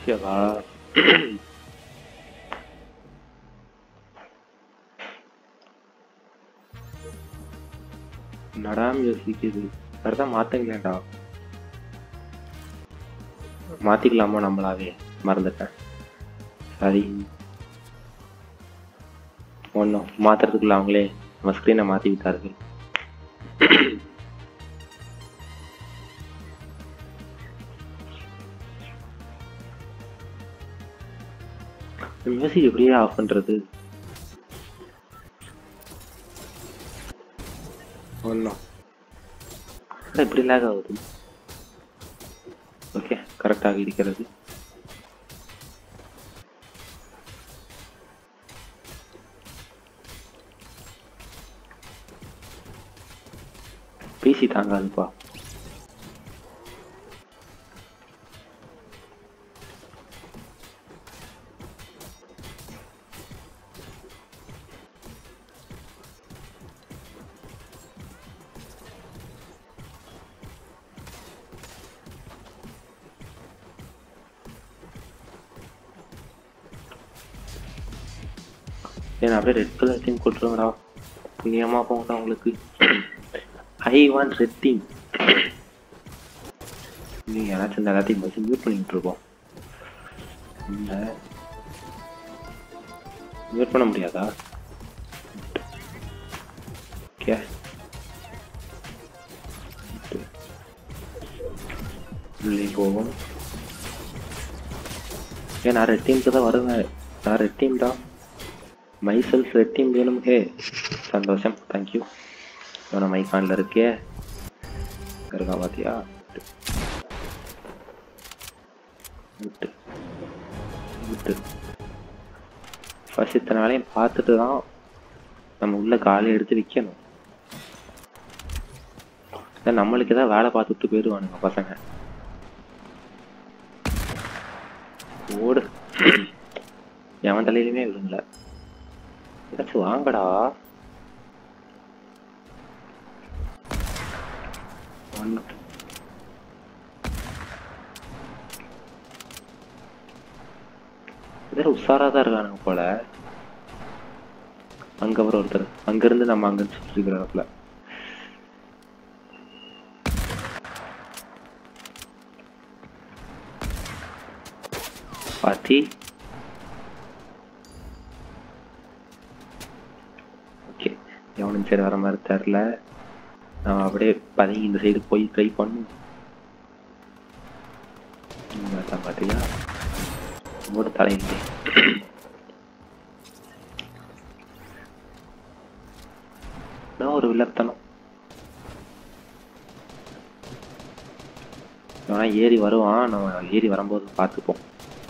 சிவா நடாம யோசிக்குது சரிதான் மாத்துங்களேன்டா மாத்திக்கலாமா நம்மளாவே மறந்துட்டேன் சரி ஒன்றும் மாத்துறதுக்குள்ள அவங்களே நம்ம ஸ்க்ரீனை மாத்தி விட்டார்கள் மியூசிக் எப்படியே ஆஃப் பண்றது ஒன்றும் இப்படி லேக் ஆகுது ஓகே கரெக்டாக இருக்கிறது பிசி தாங்காதுப்பா ஏன்னா அப்படியே ரெட் கலர் டீம் கொடுத்துருங்கடா புண்ணியமா போங்கடா உங்களுக்கு ஐ வாண்ட் ரெட் டீம் நீங்க யாராச்சும் இந்த எல்லாத்தையும் பஸ் மியூட் பண்ணிட்டு இருக்கோம் இந்த மியூட் பண்ண முடியாதா ஓகே உள்ளே போவோம் ஏன் நான் ரெட் டீமுக்கு தான் வருவேன் நான் ரெட் டீம் தான் மைசெல்ஃப் ரெட் டீம் வேணும் ஹே சந்தோஷம் தேங்க்யூ இவனை மைக்கானில் இருக்கே இருக்கா பாத்தியா விட்டு விட்டு ஃபர்ஸ்ட் இத்தனை வேலையும் பார்த்துட்டு தான் நம்ம உள்ள காலை எடுத்து விற்கணும் இல்லை நம்மளுக்கு ஏதாவது வேலை பார்த்துட்டு போயிடுவானுங்க பசங்க ஓடு எவன் தலையிலுமே விழுங்கல ஏதாச்சும் வாங்கடா வந்துட்டு. இதெல்லாம் உஷாரா தான் இருக்கானுங்க போல அங்க வர ஒருத்தர் அங்க இருந்து நம்ம அங்க சுற்றி இருக்கிறாப்புல பாத்தி ஓகே எவனும் சரி வர மாதிரி தெரில நான் அப்படியே பதங்கி இந்த சைடு போய் ட்ரை பண்ணும் தான் பாத்தியா ஒரு தலையிலே நான் ஒரு வில்லத்தனம் அவன் ஏறி வருவான் நம்ம ஏறி வரும்போது பார்த்துப்போம்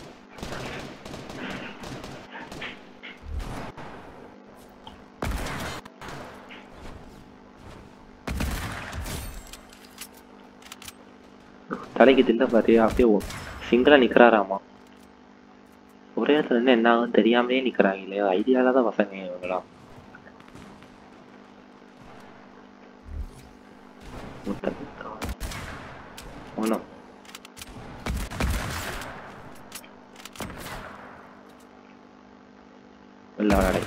தலைக்கு தில்ல பாத்தியா அப்படியே சிங்கிளா நிக்கிறாராமா ஒரே இடத்துல நின்னு என்ன ஆகும் தெரியாமலே நிக்கிறாங்க இல்லையா ஐடியால தான் பசங்க இவங்களாம் ஒன்றும் வெளில விளையாடை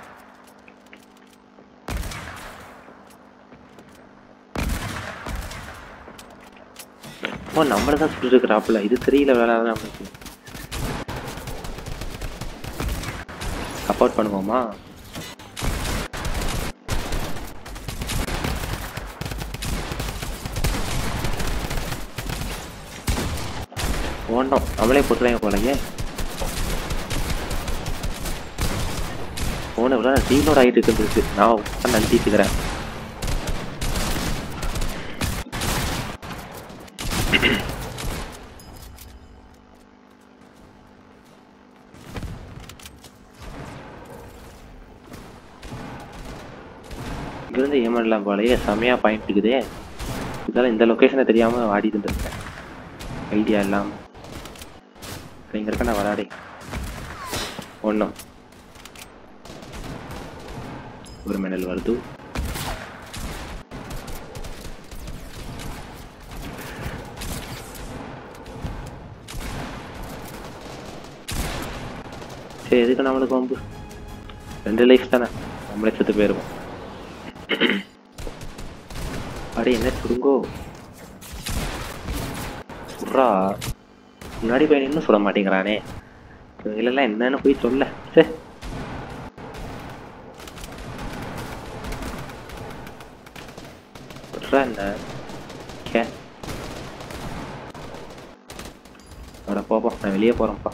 ஓ நம்மள தான் சுட்டு இருக்கிறாப்புல இது தெரியல விளையாட நம்மளுக்கு சப்போர்ட் பண்ணுவோமா ஓண்டோம் நம்மளே போட்டுருவாங்க போலங்க போன விட டீலோட் ஆகிட்டு இருக்கிறது நான் உட்கார்ந்து நம்பிட்டு இருக்கிறேன் இங்கிருந்து ஏமாடலாம் போலயே செமையா பாயிண்ட் இருக்குதே இதெல்லாம் இந்த லொக்கேஷனை தெரியாம ஆடிட்டு இருந்திருக்கேன் ஐடியா இல்லாம இங்க இருக்க நான் வராடே ஒண்ணும் ஒரு மெடல் வருது சரி எதுக்கு நம்மளுக்கு வம்பு ரெண்டு லைஃப் தானே நம்மளே செத்து போயிருவோம் அடே என்ன சுருங்கோ சுட்றா முன்னாடி பையன் இன்னும் சொல்ல மாட்டேங்கிறானே இவங்களெல்லாம் என்னன்னு போய் சொல்ல சே சுட்றா என்ன கே அட போப்பா நான் வெளியே போறேன்ப்பா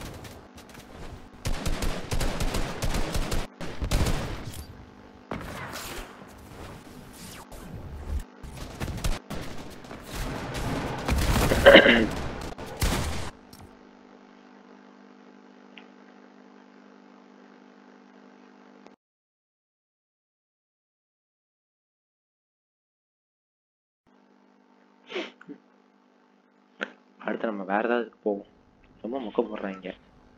அடுத்து நம்ம வேற ஏதாவது போவோம் ரொம்ப மொக்க போடுறாங்க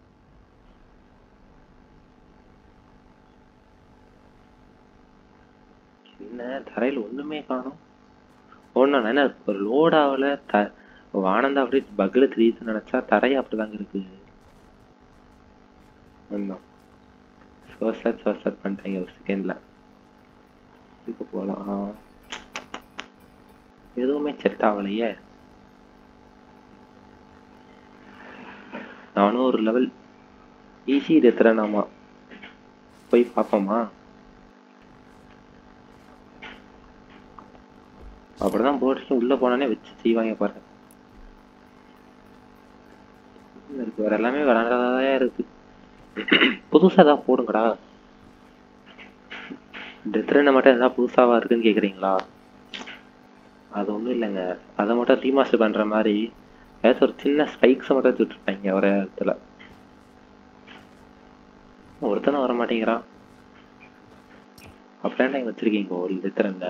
என்ன தரையில ஒண்ணுமே காணும் ஒண்ணும் என்ன ஒரு லோட் ஆகல த வானந்தா அப்படியே பக்ல தெரியுதுன்னு நினைச்சா தரைய அப்படிதாங்க இருக்கு ஒன்றும் சோசட் சோசட் பண்ணிட்டாங்க ஒரு செகண்ட்ல இதுக்கு போலாம் எதுவுமே செட் ஆகலையே நானும் ஒரு லெவல் ஈஸி எத்துறேனாமா போய் பார்ப்போமா அப்படிதான் போட்டு உள்ள போனானே வச்சு செய்வாங்க பாருங்க இருக்கு வேற எல்லாமே விளாண்டதா இருக்கு புதுசா ஏதாவது போடுங்கடா டெத்ரனை மட்டும் ஏதாவது புதுசாவா இருக்குன்னு கேக்குறீங்களா அது ஒண்ணும் இல்லைங்க அதை மட்டும் ரீமாஸ்டர் பண்ற மாதிரி ஏதாச்சும் ஒரு சின்ன ஸ்பைக்ஸை மட்டும் வச்சு விட்டுருப்பாங்க ஒரே இடத்துல ஒருத்தனும் வர மாட்டேங்கிறான் அப்படியே நீங்க வச்சிருக்கீங்க ஒரு லிட்டரன்ல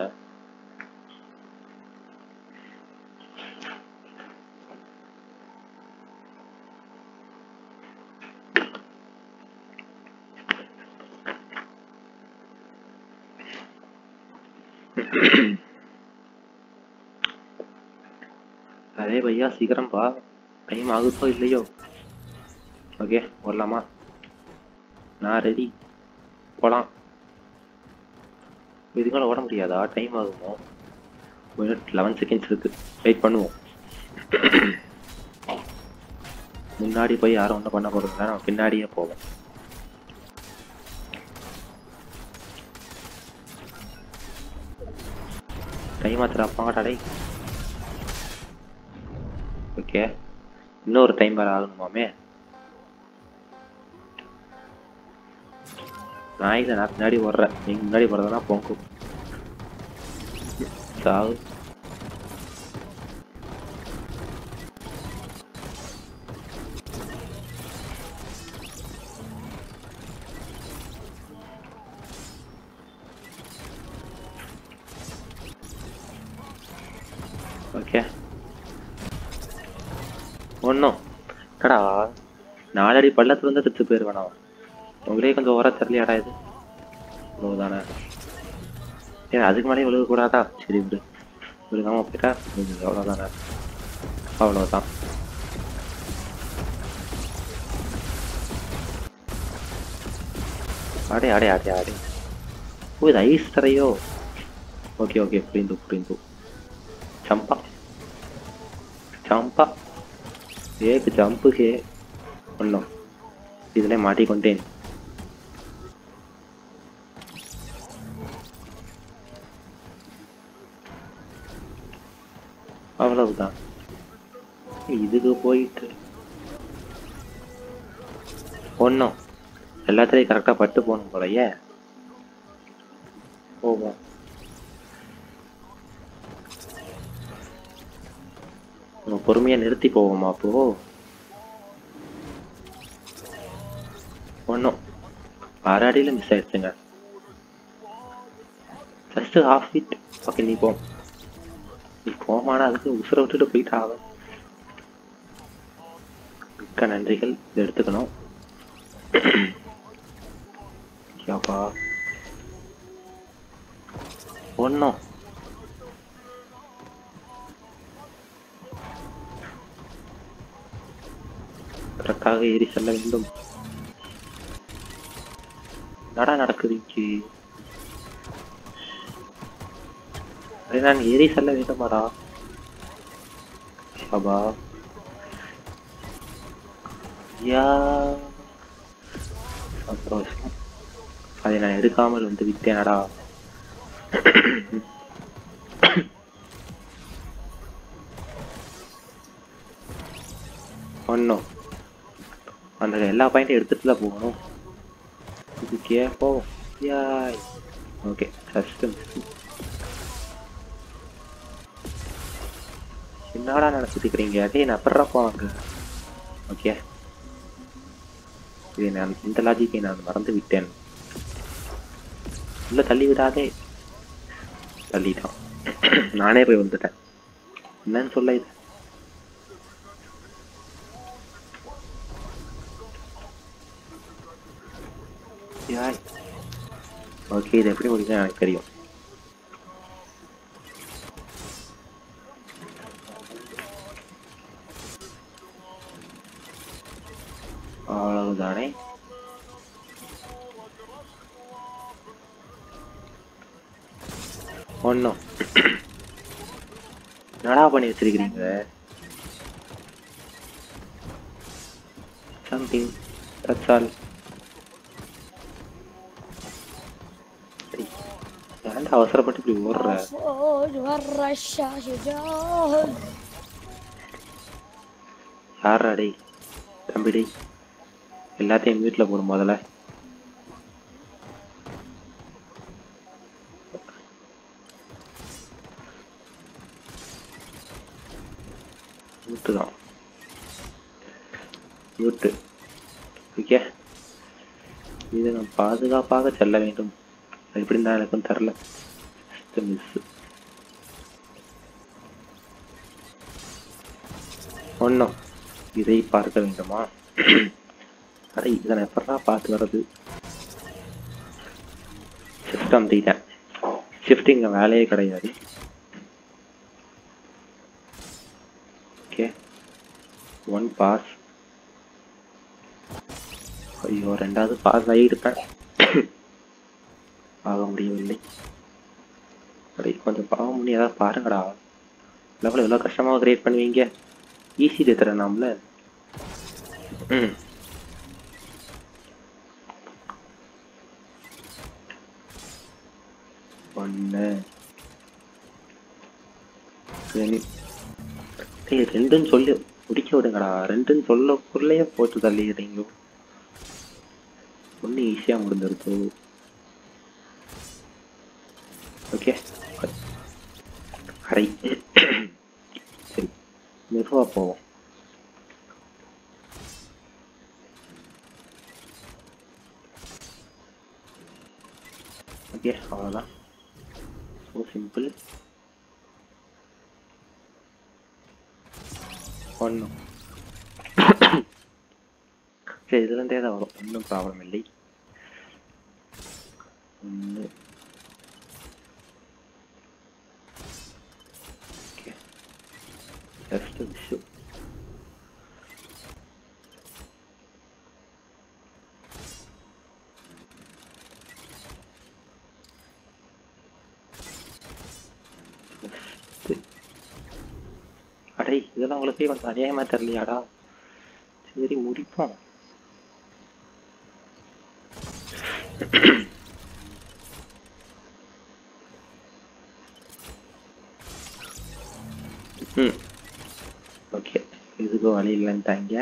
அரே பையா சீக்கிரம் பா டைம் ஆகுதோ இல்லையோ ஓகே வரலாமா நான் ரெடி போலாம் இதுக்கு மேலே ஓட முடியாதா டைம் ஆகுமோ மினிட் லெவன் செகண்ட்ஸ் இருக்கு வெயிட் பண்ணுவோம் முன்னாடி போய் யாரும் ஒன்றும் பண்ண போகிறது நம்ம பின்னாடியே போவோம் டைம் ஆச்சுடா போங்கடா டேய் ஓகே இன்னொரு டைம் வேறு ஆகணுமாமே நான் இல்லை நான் பின்னாடி ஓடுறேன் நீங்கள் முன்னாடி போகிறதுனா போங்க சாவு ஓகே ஒன்றும் கடா நாலடி பள்ளத்துல இருந்து திருத்து போயிருவேனா உங்களே கொஞ்சம் ஓர தெரியலையாடா இது இவ்வளவுதானே ஏன் அதுக்கு மேலே விழுக கூடாதா சரி விடு விழுகாம போயிட்டா முடிஞ்சது அவ்வளோதானே அவ்வளோதான் ஆடே ஆடே ஆடே ஆடே ஓ இது ஐஸ் தரையோ ஓகே ஓகே புரிந்து புரிந்து ಚಂಪಾ ಚಂಪಾ ಏಕ್ ಜಂಪ್ಗೆ ஒண்ணு இதிலே மாட்டிக்கொண்டேன் அவ்வளவுதான் இதுக்கு போயிட்டு ஒன்றும் எல்லாத்துலேயும் கரெக்டாக பட்டு போகணும் போலயே போவோம் நம்ம பொறுமையா நிறுத்தி போவோமா அப்போ ஒன்றும் அரை அடியில் மிஸ் ஆயிடுச்சுங்க ஜஸ்ட் ஹாஃப் ஃபீட் ஓகே நீ போ நீ போமானா அதுக்கு உசுரை விட்டுட்டு போயிட்டு ஆகும் மிக்க நன்றிகள் இதை எடுத்துக்கணும் ஏப்பா ஒன்றும் கரெக்டாக ஏறி செல்ல வேண்டும் என்னடா நடக்குது இங்கே அரே நான் ஏறி செல்ல வேண்டுமாடா பாபா யா சந்தோஷம் அதை நான் எடுக்காமல் வந்து விட்டேனடா ஒன்றும் அந்த எல்லா பாயிண்ட்டும் எடுத்துட்டு தான் போகணும் இது கேப்போ யாய் ஓகே ஃபஸ்ட்டு என்னடா நினச்சிட்டு இருக்கிறீங்க டேய் நான் அப்புறம் போவாங்க ஓகே இது நான் இந்த லாஜிக்கை நான் மறந்து விட்டேன் உள்ள தள்ளி விடாதே தள்ளிட்டான் நானே போய் வந்துட்டேன் என்னன்னு சொல்ல இது யாய் ஓகே இது எப்படி முடிக்கும் எனக்கு தெரியும் அவ்வளவுதானே ஒன்றும் என்னடா பண்ணி வச்சிருக்கிறீங்க சம்திங் தட்ஸ் ஆல் ஏன்டா அவசரப்பட்டு இப்படி ஓடுற فوج والرشاش جاهز யாரா டேய் தம்பி டேய் எல்லாத்தையும் மியூட்ல போடும் முதல்ல மியூட்டு தான் மியூட்டு ஓகே இது நான் பாதுகாப்பாக செல்ல வேண்டும் அது எப்படி இருந்தால் எனக்கும் தெரில மிஸ் ஒன்றும் இதை பார்க்க வேண்டுமா அட இதை நான் எப்படா பார்த்து வர்றது ஷிஃப்ட் அமுத்திட்டேன் ஷிஃப்ட் இங்கே வேலையே கிடையாது ஓகே ஒன் பாஸ் ஐயோ ரெண்டாவது பாஸ் ஆகியிருப்பேன் ஆக முடியவில்லை அடே கொஞ்சம் பாவம் பண்ணி ஏதாவது பாருங்கடா லெவல் எவ்வளோ கஷ்டமாக கிரியேட் பண்ணுவீங்க ஈஸி டெத்துறேன் நாமல ம் ஒன்று டேய் ரெண்டுன்னு சொல்லி முடிக்க விடுங்கடா ரெண்டுன்னு சொல்ல பொருளையே போட்டு தள்ளிடுறீங்க ஒன்று ஈஸியாக முடிஞ்சிருச்சு ஓகே அரை சரி மெதுவாக போவோம் ஓகே அவ்வளோதான் ஸோ சிம்பிள் ஒன்றும் சரி இதுலேருந்தே தான் வரும் ஒன்றும் ப்ராப்ளம் இல்லை ஒன்று ஓகே ஜஸ்ட் விஷு அடே இதெல்லாம் உங்களுக்கே கொஞ்சம் அநியாயமா தெரியலையாடா சரி முடிப்போம் ம் ஓகே இதுக்கும் வழி இல்லைன்ட்டாங்க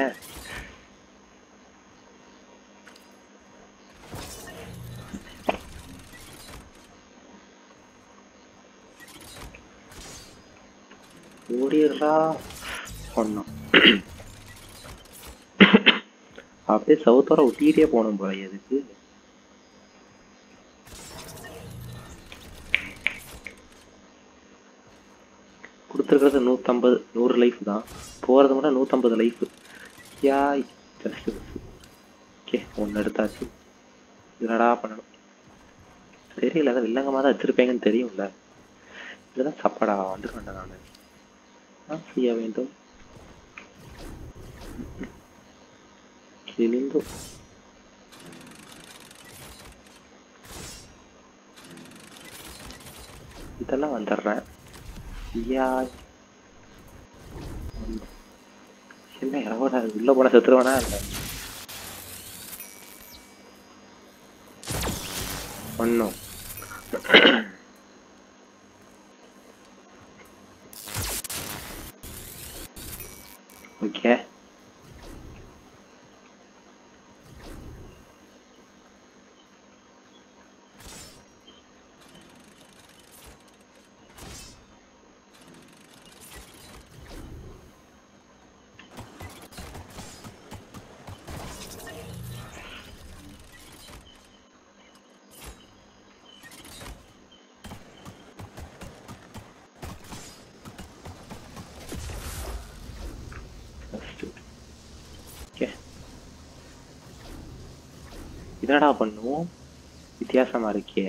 ஓடிடுறா ஒன்றும் அப்படியே சவுத்தோர ஒட்டிக்கிட்டே போகணும் போல எதுக்கு கொடுத்துருக்கிறது நூற்றம்பது நூறு லைஃப் தான் போகிறது மட்டும் நூற்றம்பது லைஃப் யாய் ஜஸ்ட் ஓகே ஒன்று எடுத்தாச்சு என்னடா பண்ணணும் தெரியல அதான் வில்லங்கமாக தான் வச்சுருப்பேங்கன்னு தெரியும்ல இதெல்லாம் சப்பாடா வந்துருக்கேன்டா நான் நான் செய்ய வேண்டும் கிழிந்து இதெல்லாம் வந்துடுறேன் ஐயா என்ன இறவோட உள்ள போன செத்துருவானா இல்ல ஒன்னும் ஓகே First. ஓகே என்னடா பண்ணுவோம் வித்தியாசமா இருக்கே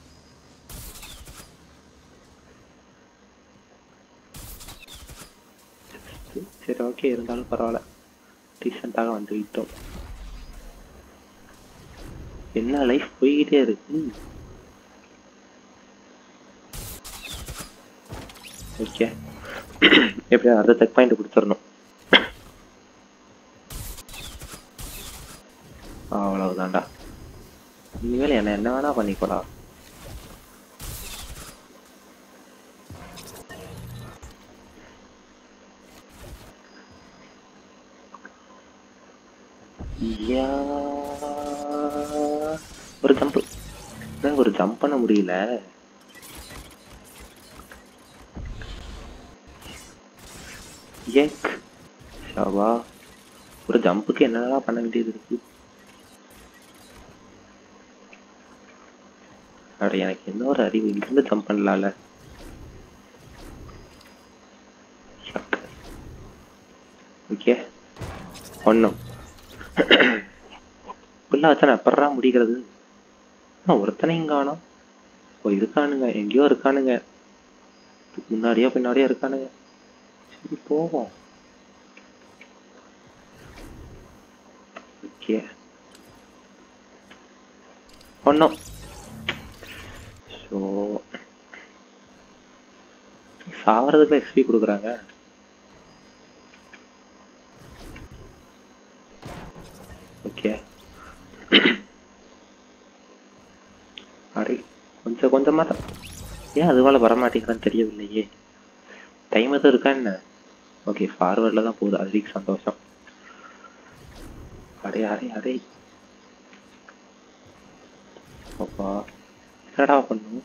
சரி ஓகே இருந்தாலும் பரவாயில்ல ரீசெண்டாக வந்து விட்டோம் என்ன லைஃப் போய்கிட்டே இருக்கு ஓகே எப்படியா அடுத்த செக் பாயிண்ட் கொடுத்துடணும் அவ்வளவுதான்டா இனிமேல் என்ன என்ன வேணா பண்ணிக்கோடா ஐயா. ஒரு ஜம்ப் ஒரு ஜம்ப் பண்ண முடியல ஏக் ஷாபா ஒரு ஜம்புக்கு என்னடா பண்ண வேண்டியது இருக்கு அட எனக்கு என்ன ஒரு அறிவு இங்கிருந்து ஜம்ப் பண்ணலாம்ல ஓகே ஒன்றும் ஃபுல்லாக வச்சா நான் எப்படா முடிக்கிறது ஆ, ஒருத்தனையும் காணோம் ஓ இருக்கானுங்க எங்கேயோ இருக்கானுங்க முன்னாடியோ பின்னாடியோ இருக்கானுங்க சரி போவோம் ஓகே ஒன்றும் ஸோ சாவறதுக்கு எக்ஸ்பி கொடுக்குறாங்க ஓகே அடே கொஞ்சம் கொஞ்சமா தான் ஏன் அது போல வரமாட்டேங்கிறான்னு தெரியவில்லையே டைம் எதுவும் இருக்கா என்ன ஓகே ஃபார்வர்டில் தான் போகுது அது வரைக்கும் சந்தோஷம் அடே அடே அடே அப்பா என்னடா பண்ணும்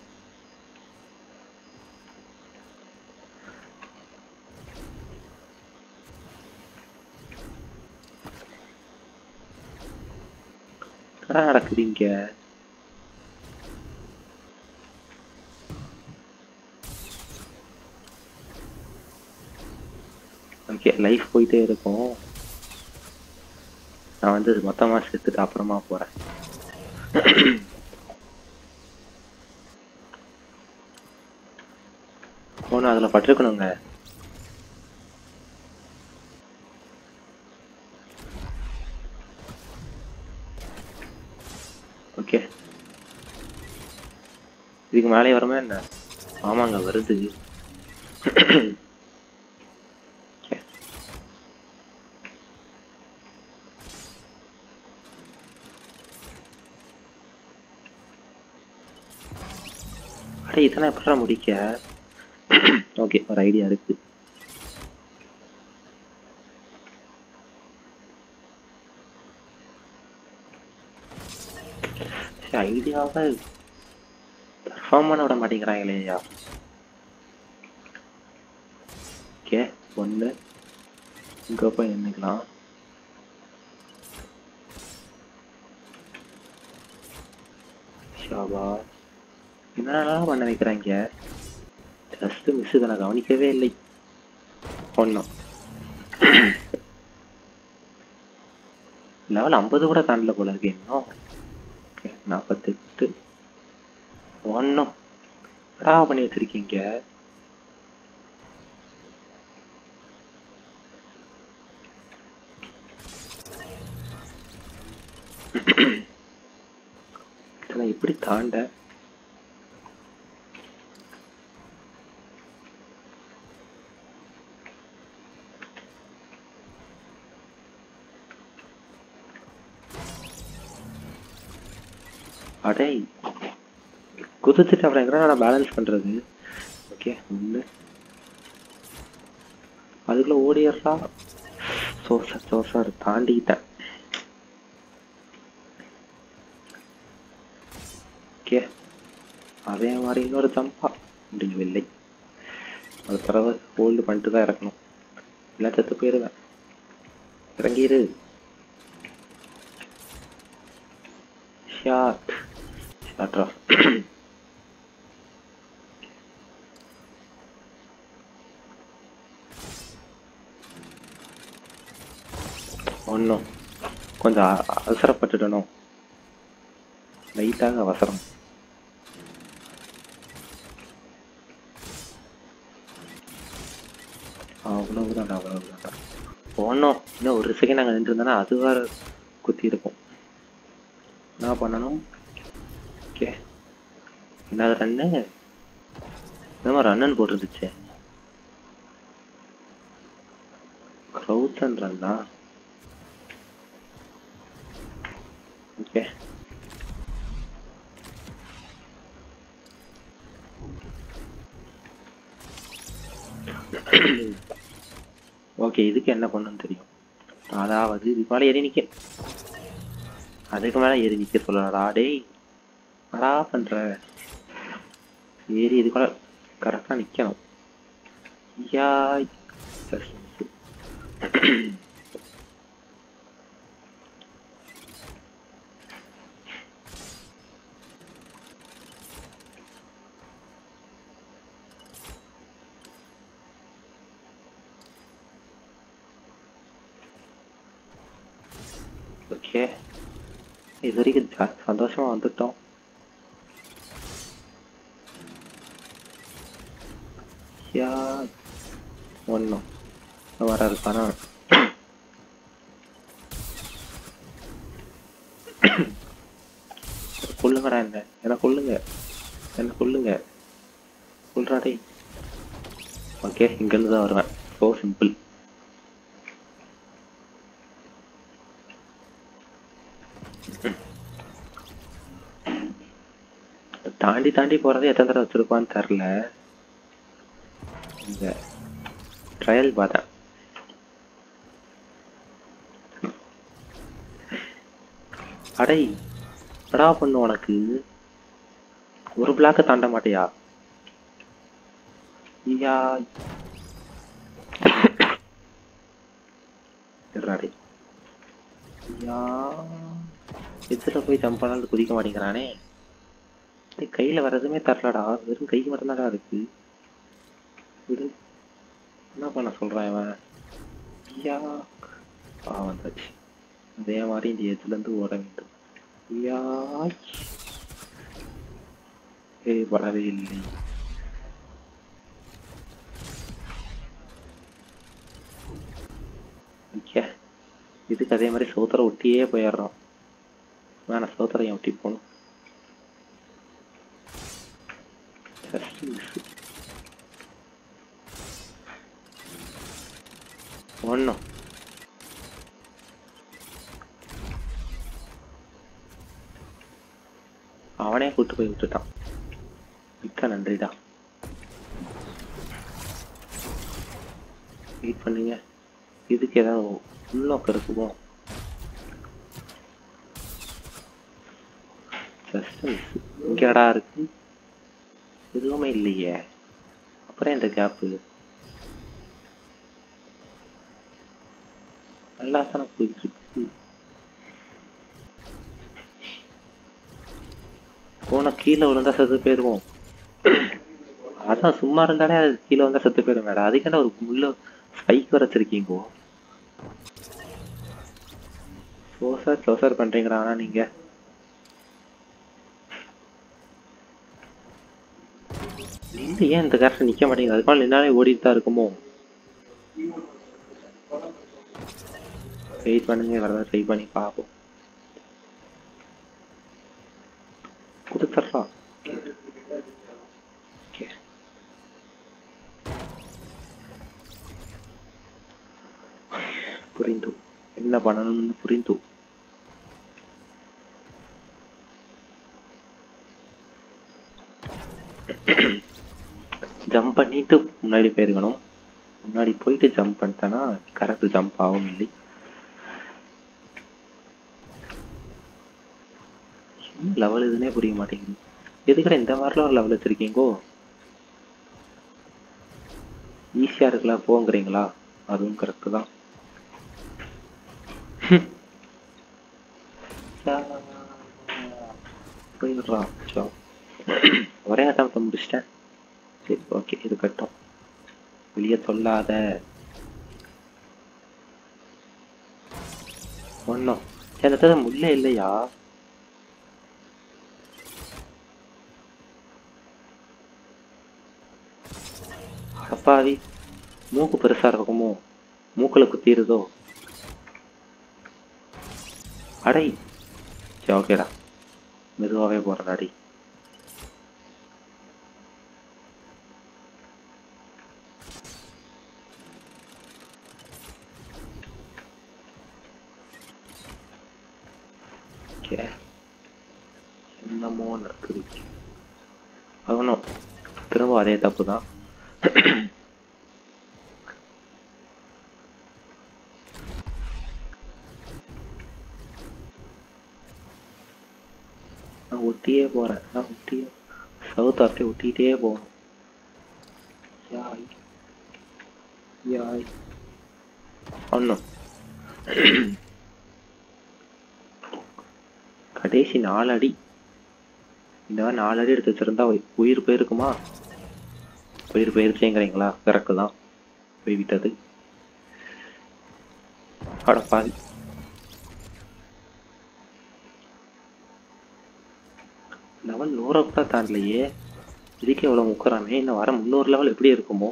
என்ன நடக்குது இங்க ஓகே லைஃப் போயிட்டே இருக்கும் நான் வந்து மொத்தமா செத்துட்டு அப்புறமா போறேன் போன அதுல பட்டிருக்கணுங்க ஓகே இதுக்கு மேலே வருமா என்ன ஆமாங்க வருது Okay. அட இதெல்லாம் எப்படா முடிக்க ஓகே ஒரு ஐடியா இருக்கு ஐடியாவை பர்ஃபார்ம் பண்ண விட மாட்டேங்கிறாங்களே ஐயா ஓகே ஒன்று இங்கே போய் நின்றுக்கலாம் ஷாபா என்னென்னலாம் பண்ண வைக்கிறாங்க ஜஸ்ட் மிஸ் இதை நான் கவனிக்கவே இல்லை ஒன்றும் லெவல் ஐம்பது கூட தாண்டல போல இருக்கு இன்னும் ஓகே நாற்பத்தெட்டு ஒன்றும் என்னடா பண்ணி வச்சிருக்கீங்க இதெல்லாம் எப்படி தாண்ட அடே குதிச்சுட்டு அப்புறம் எங்கே நான் பேலன்ஸ் பண்றது ஓகே ஒன்று அதுக்குள்ள ஓடிடுறா சோசா சோசார் தாண்டிட்டேன் ஓகே அதே மாதிரி இன்னொரு ஜம்பா முடியவில்லை அது தடவை ஹோல்டு பண்ணிட்டு தான் இறக்கணும் இல்லை செத்து போயிருவேன் இறங்கிரு ஷாட் ஷாட்ரா ஒன்றும் கொஞ்சம் அ- அவசரப்பட்டுட்டனும் லைட்டாக அவசரம் அவ்வளவுதான்டா அவ்வளவுதான்டா ஒன்றும் இன்னும் ஒரு செகண்ட் அங்கே நின்றுருந்தேன்னா அது வேற குத்தி இருக்கும் என்ன பண்ணணும் ஓகே என்னது ரன்னு என்னமா ரன்னு போட்டுருந்துச்சு க்ரௌட்ஸ் அண்ட் ரன்னா ஓகே ஓகே இதுக்கு என்ன பண்ணணும்னு தெரியும் அதாவது இதுக்கு மேலே ஏறி நிக்க அதுக்கு மேலே ஏறி நிக்க சொல்லடா டேய் என்னடா பண்ற ஏறி இதுக்கு மேலே கரெக்டாக நிக்கணும் யாய் ஓகே இது வரைக்கும் ஜா- சந்தோஷமா வந்துட்டோம் யா ஒன்றும் வர இருக்கானா கொல்லுங்கடா என்ன என்ன கொல்லுங்க என்ன கொல்லுங்க கொல்றா டேய் ஓகே இங்கேருந்து தான் வருவேன் ஸோ சிம்பிள் தாண்டி தாண்டி போறதே எத்தனை தடவை வச்சிருப்பான்னு தெரில இந்த ட்ரையல் பார்த்தேன் அடை என்னடா பண்ணு உனக்கு ஒரு பிளாக்க தாண்ட மாட்டியா ஐயா இருடா ஐயா எதிர போய் ஜம்ப் பண்ணாலும் குதிக்க மாட்டேங்கிறானே டேய், கையில வர்றதுமே தரலடா வெறும் கை மட்டும்தான்டா இருக்கு விடு என்ன பண்ண சொல்றான் இவன் ஐயா ஆ வந்தாச்சு அதே மாதிரி இந்த எதுல இருந்து ஓட வேண்டும் ஐயா ஏய் வரவே இல்லை ஓகே இதுக்கு அதே மாதிரி சோத்தரை ஒட்டியே போயிடுறோம் வேணாம் சோத்தரை ஏன் ஒட்டி போகணும் Just miss. ஒண்ணும் அவனே கூட்டு போய் விட்டுட்டான் மிக்க நன்றிடா வெயிட் பண்ணுங்க இதுக்கு ஏதாவது உள்நோக்கம் இருக்குமோ Just miss. இங்கடா இருக்கு எதுவுமே இல்லையே அப்புறம் இந்த கேப்பு நல்லா தானே போயிட்டு இருக்கு போன கீழே விழுந்தா செத்து போயிருவோம் அதான் சும்மா இருந்தாலே அது கீழே வந்தா செத்து போயிடும் மேடம் அதுக்கான ஒரு முள்ள ஸ்பைக் வர வச்சிருக்கீங்கோ சோசார் சோசார் பண்றீங்களா ஆனா நீங்க நின்று ஏன் இந்த கேரக்டர் நிக்க மாட்டேங்குது அதுக்கு மேல நின்னாலே ஓடிட்டு தான் இருக்குமோ வெயிட் பண்ணுங்க வரதான் ட்ரை பண்ணி பார்ப்போம் கொடுத்துட்றா ஓகே புரிந்து என்ன பண்ணணும்னு புரிந்து ஜம்ப் பண்ணிட்டு முன்னாடி போயிருக்கணும் முன்னாடி போயிட்டு ஜம்ப் பண்ணிட்டேன்னா கரெக்ட் ஜம்ப் ஆகும் இல்லை லெவல் இதுனே புரிய மாட்டேங்குது எதுக்குடா இந்த மாதிரிலாம் ஒரு லெவல் வச்சிருக்கீங்கோ ஈஸியா இருக்கலாம் போங்கிறீங்களா அதுவும் கரெக்டு தான் போயிடுறான் சோ ஒரே அட்டம் முடிச்சிட்டேன் சரி ஓகே இது கட்டும் வெளியே சொல்லாத ஒன்றும் அந்த தடவை முள்ளே இல்லையா அப்பாவி மூக்கு பெருசா இருக்குமோ மூக்குல குத்திடுதோ அடை சரி ஓகேடா மெதுவாகவே போகிறேன் அடி ஓகே என்னமோ நடக்குது அவனும் திரும்ப அதே தப்பு தான் நான் ஒட்டியே போறேன் நான் ஒட்டியே சவுத் அப்படியே ஒட்டிகிட்டே போகணும் யாய் யாய் ஒன்றும் கடைசி நாலு அடி இந்த மாதிரி நாலு அடி எடுத்து வச்சிருந்தா உயி- உயிர் போயிருக்குமா உயிர் போயிருச்சேங்கிறீங்களா கரெக்டு தான் போய் விட்டது அட பாதி லெவல் நூறை கூட தாண்டலையே இதுக்கே இவ்வளோ முக்குறானே இன்னும் வர முந்நூறு லெவல் எப்படி இருக்குமோ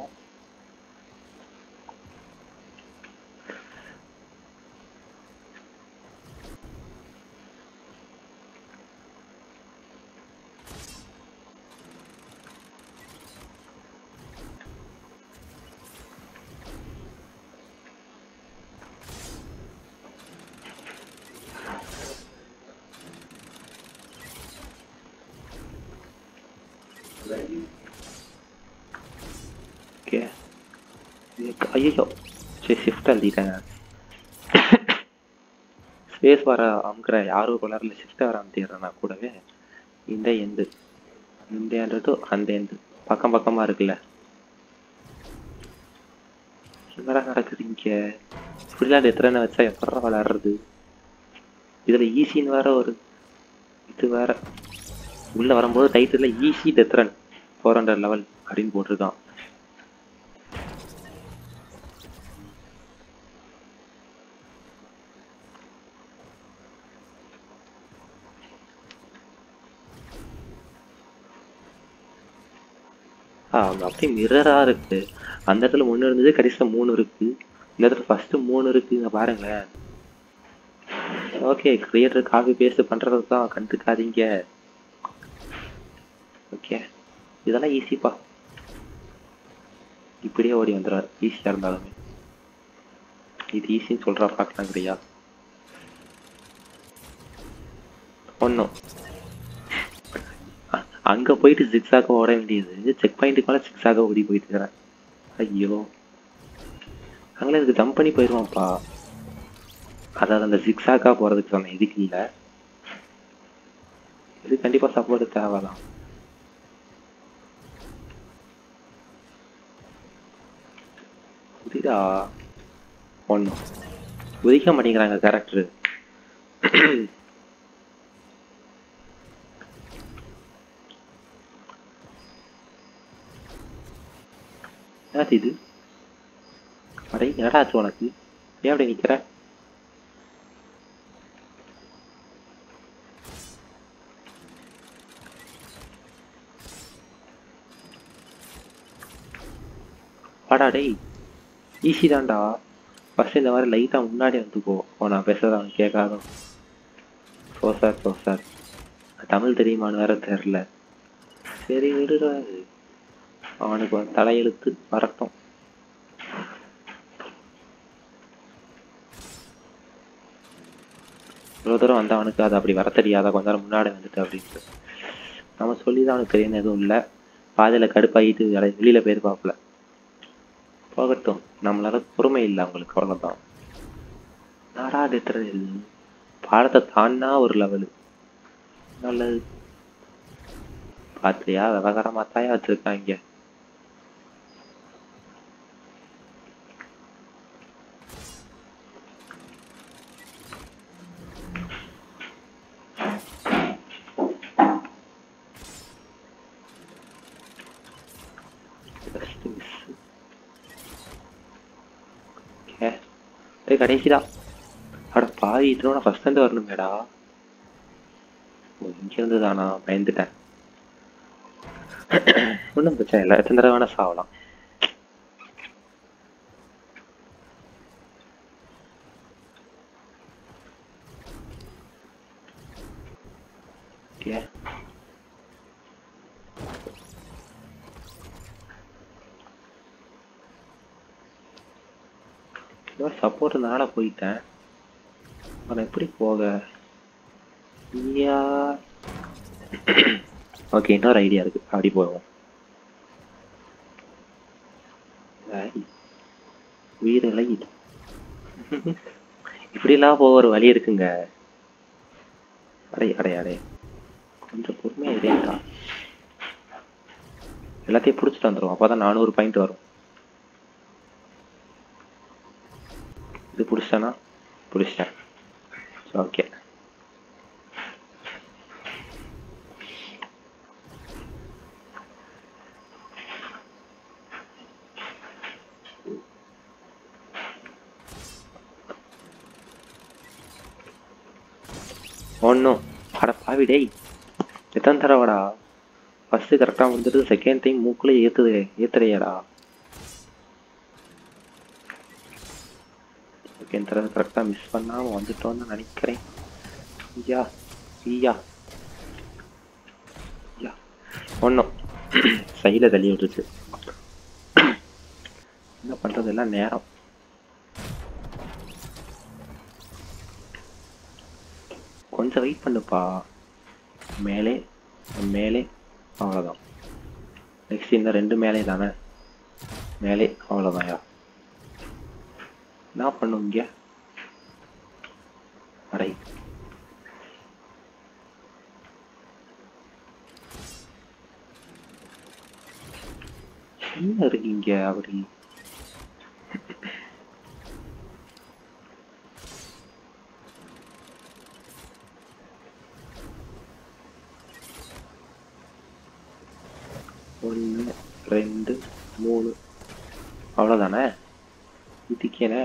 ஓகே ஐயோ சரி ஷிஃப்ட் அழுதிட்டேங்க ஸ்பேஸ் வர அமுக்கிற யாரோ கலரில் ஷிஃப்ட் வர அமுத்திடுறேன் நான் கூடவே இந்த எண்டு இந்த எண்டு டு அந்த எண்டு பக்கம் பக்கமாக இருக்குல்ல என்னடா நடக்குது இங்கே இப்படிலாம் எத்தனை வச்சா எப்படா விளாடுறது இதில் ஈஸின்னு வேற ஒரு இது வேற உள்ள வரும்போது title easy death run four hundred level அப்படின்னு போட்டிருக்கான் ஆ அவங்க அப்படியே மிரரா இருக்கு அந்த இடத்துல ஒண்ணு இருந்தது கடைசியில மூணு இருக்கு இந்த இடத்துல ஃபர்ஸ்ட் மூணு இருக்கு இங்க பாருங்களேன் ஓகே கிரியேட்டர் காப்பி பேஸ்ட் பண்றது தான் கண்டுக்காதீங்க ஓகே இதெல்லாம் ஈஸிப்பா இப்படியே ஓடி வந்துடுவார் ஈஸியா இருந்தாலுமே இது ஈஸின்னு சொல்றா பார்க்கலாங்கிறியா ஒன்றும் அங்க போயிட்டு சிக்ஸாக ஓட வேண்டியது செக் பாயிண்ட்டுக்கு மேலே சிக்ஸாக ஓடி போயிட்டு இருக்கிறேன் ஐயோ அங்கே இதுக்கு ஜம்ப் பண்ணி போயிடுவான்ப்பா அதாவது அந்த சிக்ஸாக்கா போறதுக்கு சொன்னேன் இதுக்கு இல்லை இது கண்டிப்பா சப்போர்ட் தேவைதான் புரியுதா ஒன்றும் உதிக்க மாட்டேங்கிறாங்க கேரக்டர் என்னது இது அடே என்னடா ஆச்சு உனக்கு ஏன் அப்படி நிக்கிற வாடா டேய் ஈஸி தான்டா ஃபர்ஸ்ட் இந்த மாதிரி லைட்டா முன்னாடி வந்துக்கோ ஓ நான் பேசுறது அவன் கேட்காத so sir so sir Tamil தெரியுமான்னு வேற தெரியல சரி விடுடா இது. அவனுக்கு ஒரு தலையெழுத்து வரட்டும் இவ்வளோ தூரம் வந்து அவனுக்கு அது அப்படி வர தெரியாதா கொஞ்ச நேரம் முன்னாடி வந்துட்டு அப்படின்ட்டு நம்ம சொல்லி தான் அவனுக்கு தெரியும் எதுவும் இல்லை பாதையில கடுப்பாகிட்டு வேலை- வெளியில போயிருப்பாப்புல போகட்டும் நம்மளால பொறுமை இல்லை அவங்களுக்கு அவ்வளவுதான் நாடா டெட்டரல் பாடத்தை தாண்டா ஒரு லெவலு நல்லது பாத்தியா விவகாரமா தாயா வச்சிருக்காங்க Just miss. Okay. ஏய் கடைசிதான் அட பாவி இதோட ஃபர்ஸ்ட் இருந்து வரணுமேடா ஓ, இங்க இருந்து தானா பயந்துட்டேன் ஒன்றும் பிரச்சனை இல்லை எத்தனை தடவை வேணா சாவலாம் Okay. ஏதோ சப்போர்ட்னால போயிட்டேன் அவனை எப்படி போக ஐயா ஓகே இன்னொரு ஐடியா இருக்கு அப்படி போவோம் ஐ, உயிரிழை இப்படிலாம் போக ஒரு வழி இருக்குங்க அடே அடே அடே கொஞ்சம் பொறுமையா இருக்கா எல்லாத்தையும் பிடிச்சிட்டு வந்துடும் அப்பதான் நானூறு பாயிண்ட் வரும் இது பிடிச்சிட்டேனா பிடிச்சிட்டேன் ஓகே ஒன்றும் அட பாவி டேய் எத்தனை தடவைடா ஃபர்ஸ்ட் கரெக்டாக வந்துட்டு செகண்ட் டைம் மூக்குல ஏத்துது ஏத்துறையாடா செகண்ட் தடவை கரெக்டாக மிஸ் பண்ணாமல் வந்துட்டோன்னு நினைக்கிறேன் ஐயா ஐயா ஐயா ஒன்றும் சைடில் தள்ளி விட்டுச்சு என்ன பண்ணுறது எல்லாம் நேரம் கொஞ்சம் வெயிட் பண்ணுப்பா மேலே மேலே அவ்வளோதான் நெக்ஸ்ட் இந்த ரெண்டு மேலே தானே மேலே அவ்வளோதான்யா என்ன பண்ணும் இங்க அடை என்ன இருக்கீங்க அப்படி ஒன்று ரெண்டு மூணு அவ்வளோதானே இதுக்கேனே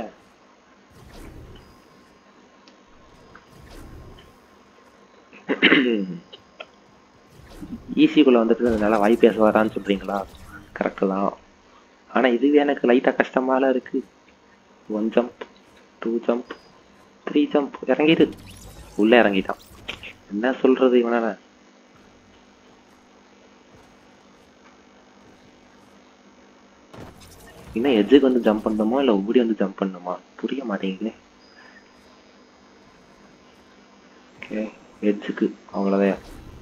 ஈஸிக்குள்ள வந்துட்டு நல்லா வாய் பேச வரான்னு சொல்றீங்களா கரெக்டு தான் ஆனா இதுவே எனக்கு லைட்டா கஷ்டமால இருக்கு one jump two jump three jump இறங்கிடு உள்ள இறங்கிட்டான் என்ன சொல்றது இவனால இன்னும் எஜ்ஜுக்கு வந்து ஜம்ப் பண்ணணுமா இல்ல ஓடி வந்து ஜம்ப் பண்ணணுமா புரிய மாட்டேங்குது ஓகே எட்ஜுக்கு அவ்வளோதான்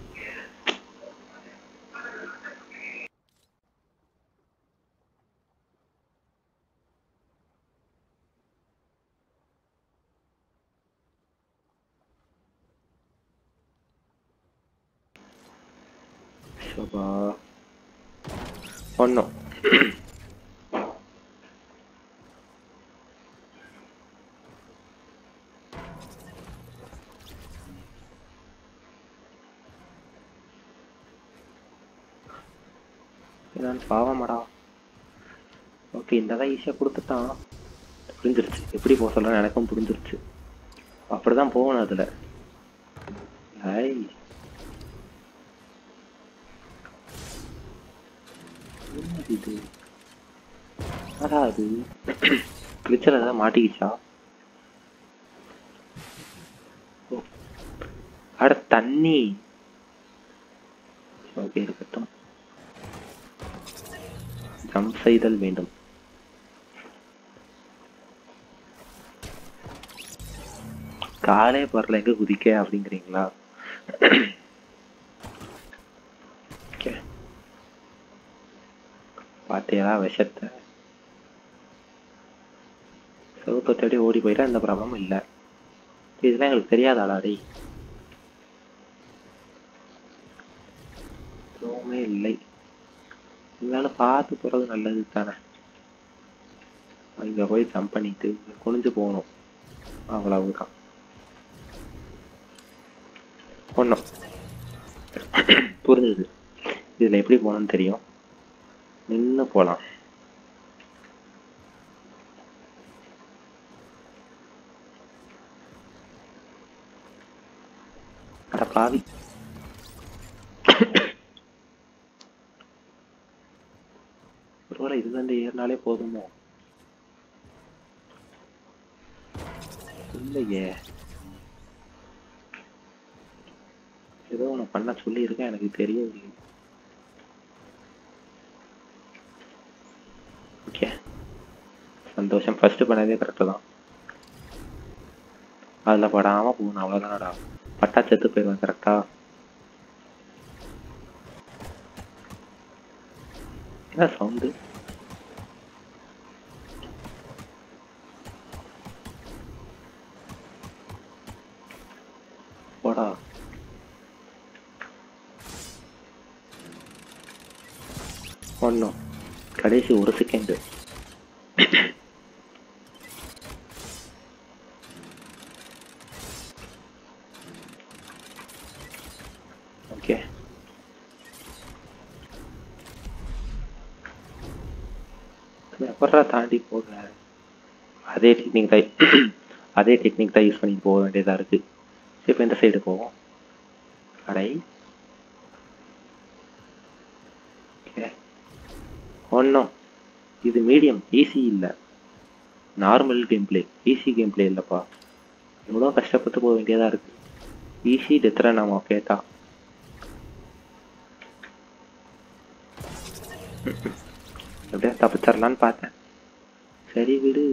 சபா ஒன்றும் நான் பாவமாடா ஓகே இந்த தான் ஈஸியாக கொடுத்துட்டான் புரிஞ்சிருச்சு எப்படி போக சொல்கிறேன் எனக்கும் புரிஞ்சிருச்சு அப்படிதான் போகணும் அதில் ஐ என்னது இது அடா அது கிளிச்சல் ஏதாவது மாட்டிக்கிச்சா ஓ. அட தண்ணி ஓகே இருக்கட்டும் ஜம்ப் செய்தல் வேண்டும் காலே பரல எங்க குதிக்க அப்படிங்கிறீங்களா Okay. பாத்தியா விஷத்தை செவத்தை தேடி ஓடி போயிட்டா எந்த ப்ராப்ளமும் இல்லை இதெல்லாம் எங்களுக்கு தெரியாதாடா டேய் எதுவுமே இல்லை இருந்தாலும் பார்த்து போறது நல்லது தானே இங்க போய் ஜம்ப் பண்ணிட்டு குனிஞ்சு போகணும் அவ்வளவுதான் ஒன்றும் புரிஞ்சுது இதுல எப்படி போகணும்னு தெரியும் நின்று போலாம் அட பாவி ஒருவேளை இது வந்து ஏறினாலே போதுமோ இல்லையே ஏதோ ஒன்று பண்ண சொல்லியிருக்கேன் எனக்கு தெரியவில்லை ஓகே சந்தோஷம் ஃபர்ஸ்ட் பண்ணதே கரெக்டு தான் அதில் படாமல் போகணும் அவ்வளோதானடா பட்டா செத்து போயிடுவேன் கரெக்டா என்ன சவுண்டு போடா ஒன்றும் கடைசி ஒரு செகண்டு ஓகே எப்படா தாண்டி போக அதே டெக்னிக் தான் அதே டெக்னிக் தான் யூஸ் பண்ணி போக வேண்டியதா இருக்கு இப்போ இந்த சைடு போவோம் அடை ஓகே ஒன்றும் இது மீடியம் ஈஸி இல்லை normal game play easy game play இல்லைப்பா எவ்வளோ கஷ்டப்பட்டு போக வேண்டியதா இருக்கு ஈஸி டெத்ரா நாம கேட்டா அப்படியே தப்பிச்சிடலான்னு பார்த்தேன் சரி விடு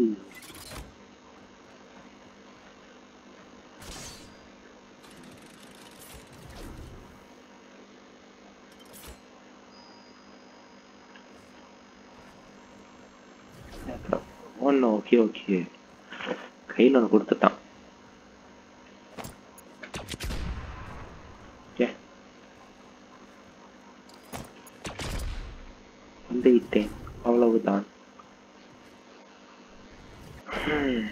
ஒன்று ஓகே ஓகே கையில் ஒன்று கொடுத்துட்டான் ஓகே வந்து விட்டேன் அவ்வளவுதான் ஹம்.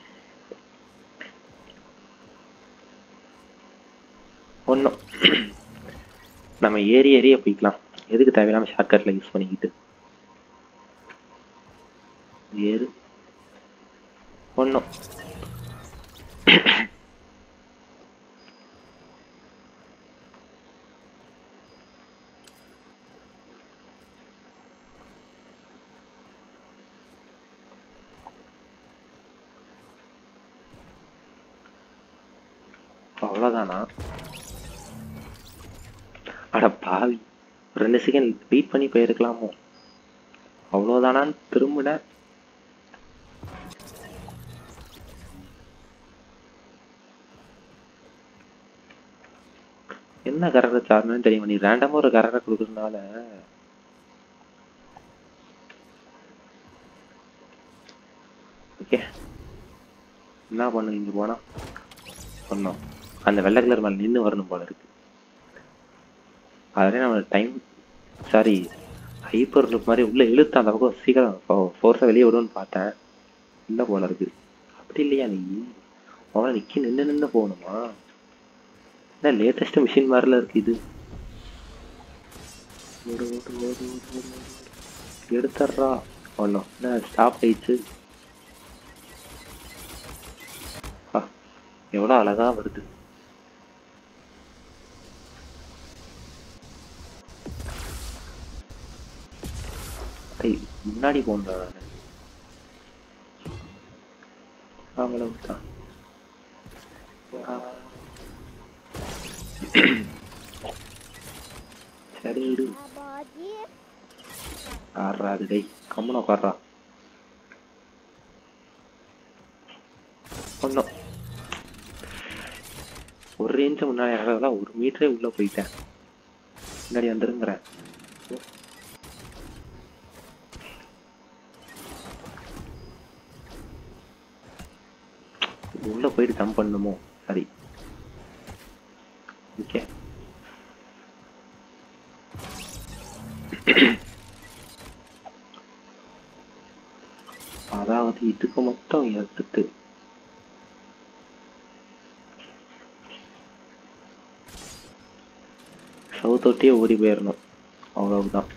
ஒண்ணும் நம்ம ஏறி ஏறிய போய்க்கலாம் எதுக்கு தேவையில்லாம ஷார்ட்கட்ல யூஸ் பண்ணிக்கிட்டு ஏறு ஒண்ணும் அவ்வளவுதானா அட பாவி ரெண்டு செகண்ட் வெயிட் பண்ணி போயிருக்கலாமோ அவ்வளவுதானான்னு திரும்பினேன் என்ன கரரை சாரணும்னு தெரியும் நீ ரேண்டமா ஒரு கரரை கொடுக்கறதுனால ஓகே என்ன பண்ணு இங்க போனா பண்ணோம் அந்த வெள்ளை கலர் மேல நின்று வரணும் போல இருக்கு அதே நம்ம டைம் சாரி ஹைப்பர் லுக் மாதிரி உள்ள இழுத்து அந்த பக்கம் சீக்கிரம் ஃபோர்ஸாக வெளியே விடுன்னு பார்த்தேன் இல்லை போல இருக்கு அப்படி இல்லையா நீ அவனை நிக்கி நின்று நின்று போகணுமா என்ன லேட்டஸ்ட் மிஷின் மாதிரில இருக்கு இது ஓடு ஓடு ஓடு ஓடு ஓடு ஓடு. எடுத்துடுறா ஒன்றும் என்ன ஸ்டாப் ஆயிடுச்சு ஆ, எவ்வளோ அழகா வருது ஐய், முன்னாடி போண்டா அவ்வளவுதான் சரி விடு Abadi. ஆடுறா அது டேய் கம்முன்னு உட்கார்றா ஒன்றும் ஒரு ரேஞ்சு முன்னாடி இறங்கறதுல ஒரு மீட்டரே உள்ள போயிட்டேன் முன்னாடி வந்துருங்கிறேன் உள்ள போயிட்டு தம் பண்ணுமோ சரி ஓகே அதாவது இதுக்கு மட்டும் எடுத்துட்டு சவுத்தொட்டியே ஓடி போயிடணும் அவ்வளவுதான்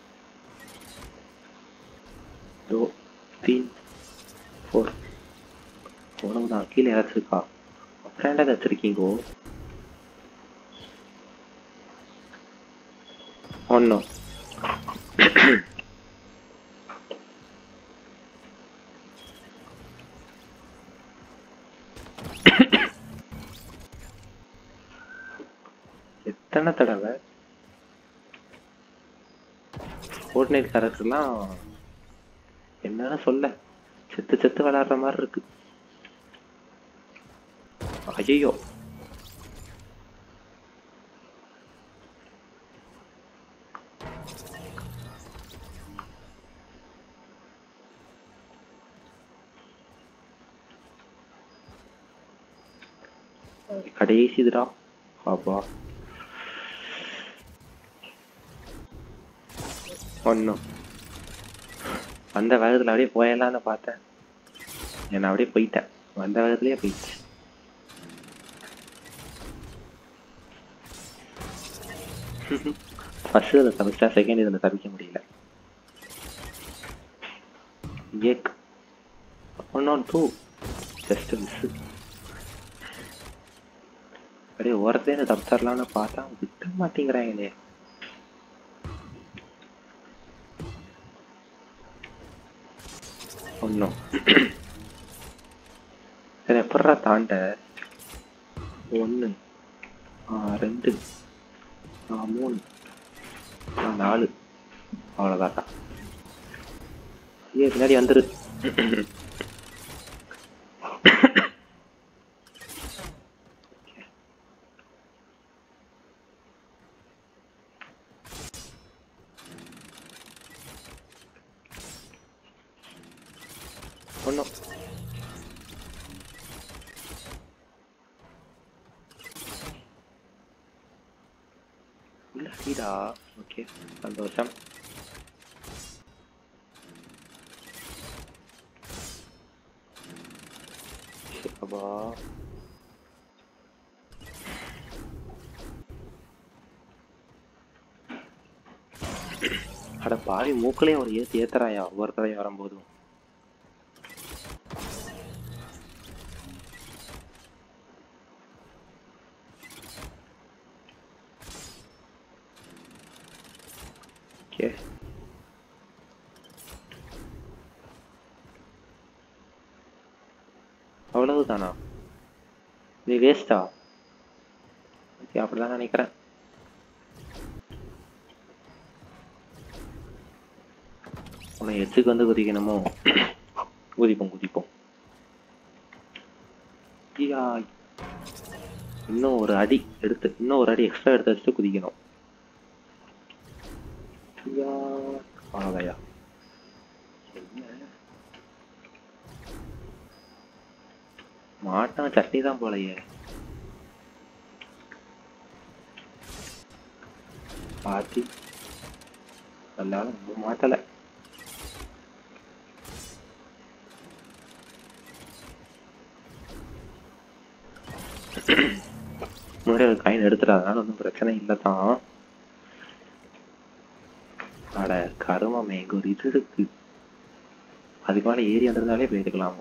டூ த்ரீ ஃபோர் அவ்வளவுதான் கீழே யாராச்சும் இருக்கா ஃப்ரெண்டாக வச்சிருக்கீங்கோ ஒன்றும் எத்தனை தடவை ஃபோர்ட்நைட் கேரக்டர்லாம் என்னன்னு சொல்ல செத்து செத்து விளையாடுற மாதிரி இருக்கு ஐயோ கடைசி இதுடா அப்பா ஒன்றும் வந்த வேகத்தில் அப்படியே போயிடலான்னு பார்த்தேன் நான் அப்படியே போயிட்டேன் வந்த வேகத்துலயே போயிடுச்சு ஃபர்ஸ்ட் இதில் தப்பிச்சா செகண்ட் இதில் தப்பிக்க முடியல ஏக் one on two just miss அப்படியே ஓரத்துலேருந்து தப்பிச்சிடலான்னு பார்த்தா விட்ட மாட்டேங்கிறாங்களே ஒன்றும் சரி எப்பட்றா தாண்ட ஒன்று ரெண்டு ஆ, மூணு ஆ, நாலு அவ்வளோதான்டா ஐயே பின்னாடி வந்துரு ஒன்றும் உள்ள சீடா ஓகே சந்தோஷம் அப்பா அட பாவி மூக்களையும் ஒரு ஏத்து ஏத்துறாயா ஒவ்வொரு தடவை வரும்போதும் ஓகே அவ்வளவுதானா நீ வேஸ்டா ஓகே அப்படிதான் நினைக்கிறேன் உன்னை எச்சுக்கு வந்து குதிக்கணுமோ குதிப்போம் குதிப்போம் ஐயா. இன்னும் ஒரு அடி எடுத்து இன்னும் ஒரு அடி எக்ஸ்ட்ரா எடுத்து வச்சுட்டு குதிக்கணும் ஐயா. அவ்வளவுதான்யா. என்ன மாட்டம் சட்னி தான் போலயே பாத்தி எல்லாரும் மாட்டல முன்னாடி ஒரு காயின் எடுத்துட்டு அதனால ஒன்றும் பிரச்சனை இல்லை தான் அட கருமமே இங்க ஒரு இது இருக்கு அதுக்கு மேல ஏறி வந்திருந்தாலே போயிருக்கலாம்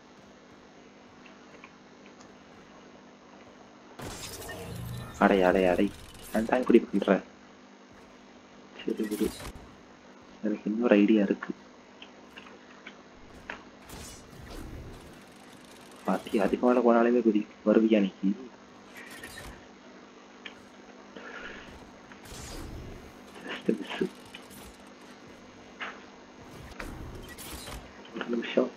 அடை அடை அடை ஏன்டா இப்படி பண்ற சரி விடு எனக்கு இன்னொரு ஐடியா இருக்கு பாத்தி அதுக்கு மேல போனாலுமே குதி வருவியா அன்னைக்கு Just a miss. ஒரு நிமிஷம்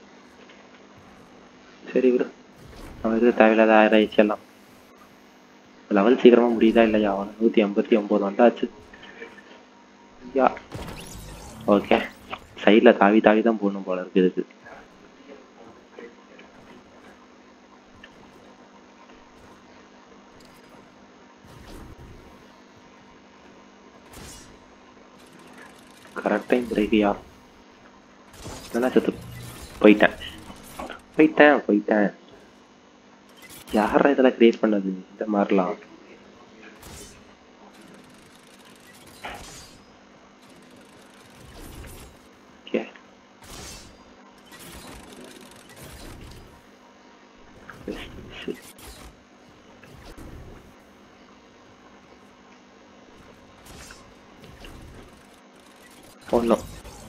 சரி விடு நம்ம இது தேவையில்லாத ஆயிடுச்சு எல்லாம் லெவல் சீக்கிரமா முடியுதா இல்லையா நூத்தி ஐம்பத்தி ஒன்பது வந்தாச்சு யா ஓகே சைடில் தாவி தாவி தான் போகணும் போல இருக்கு இதுக்கு ஃபர்ஸ்ட் டைம் பிரேக்கியா நல்லா செத்து போயிட்டேன் போயிட்டேன் போயிட்டேன் யாரா இதெல்லாம் கிரியேட் பண்ணது இந்த மாதிரிலாம் ஓகே ஒன்றும்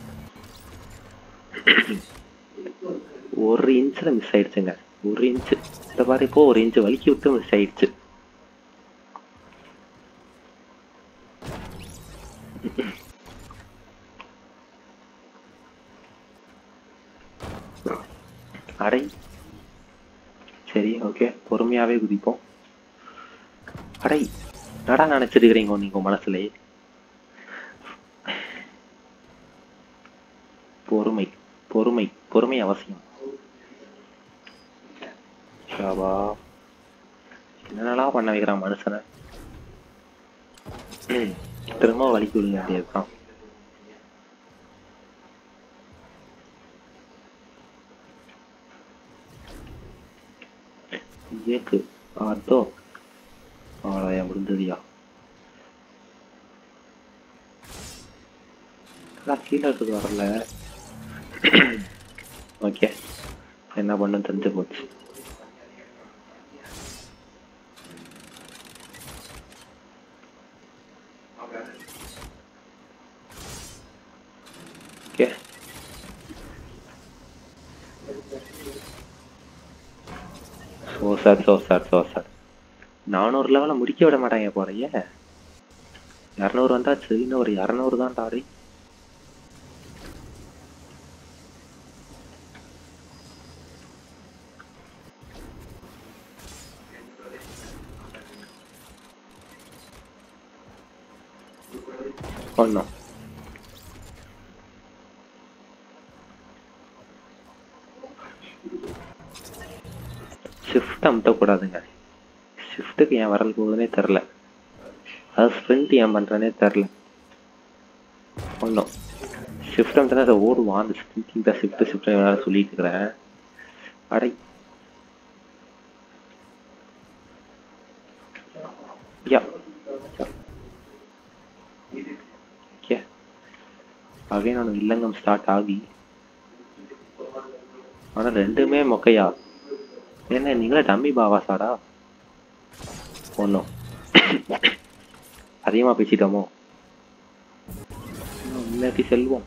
ஒரு இன்ச்சில் மிஸ் ஆயிடுச்சுங்க ஒரு இன்ச்சு இந்த மாதிரி இப்போ ஒரு இன்ச்சு வலிக்கி விட்டு மிஸ் ஆயிடுச்சு அடை சரி ஓகே பொறுமையாவே குதிப்போம் அடை நடா நினைச்சிருக்கிறீங்க நீங்க மனசுலயே பொறுமை பொறுமை பொறுமை அவசியம் ஷாபா என்னென்னலாம் பண்ண வைக்கிறான் மனுஷனை ம், திரும்ப வலிக்கு விழுங்க வேண்டியதுதான் ஏக்கு அதோ அவ்வளோயா முடிஞ்சதுயா அதான் கீழே இருக்கிறது வரல ஓகே என்ன பண்ணு தெரிஞ்சு போச்சு okay so sir so sir so sir நானூறு லெவலை முடிக்க விட மாட்டாங்க போறைய இரநூறு வந்தாச்சு இன்னும் ஒரு இரநூறு தான் டாரி ஒன்றும் ஷிஃப்ட் அமுத்தக்கூடாதுங்க ஷிஃப்ட்டுக்கு ஏன் வரல் போகுதுன்னே தெரில அது ஸ்ப்ரிண்ட் ஏன் பண்ணுறேனே தெரில ஒன்றும் ஷிஃப்ட் அமுத்தினா அதை ஓடுவான் அந்த ஸ்ப்ரிண்டிங் தான் ஷிஃப்ட் ஷிஃப்ட் வேணாலும் சொல்லிட்டு இருக்கிறேன் அடை யா ஓகே அகைன் அவனுக்கு இல்லங்கம் ஸ்டார்ட் ஆகி ஆனா ரெண்டுமே மொக்கையா என்ன நீங்களே டம்மி பாவாசாடா ஒன்றும் அதிகமாக பேசிட்டோமோ இன்னும் முன்னேற்றி செல்வோம்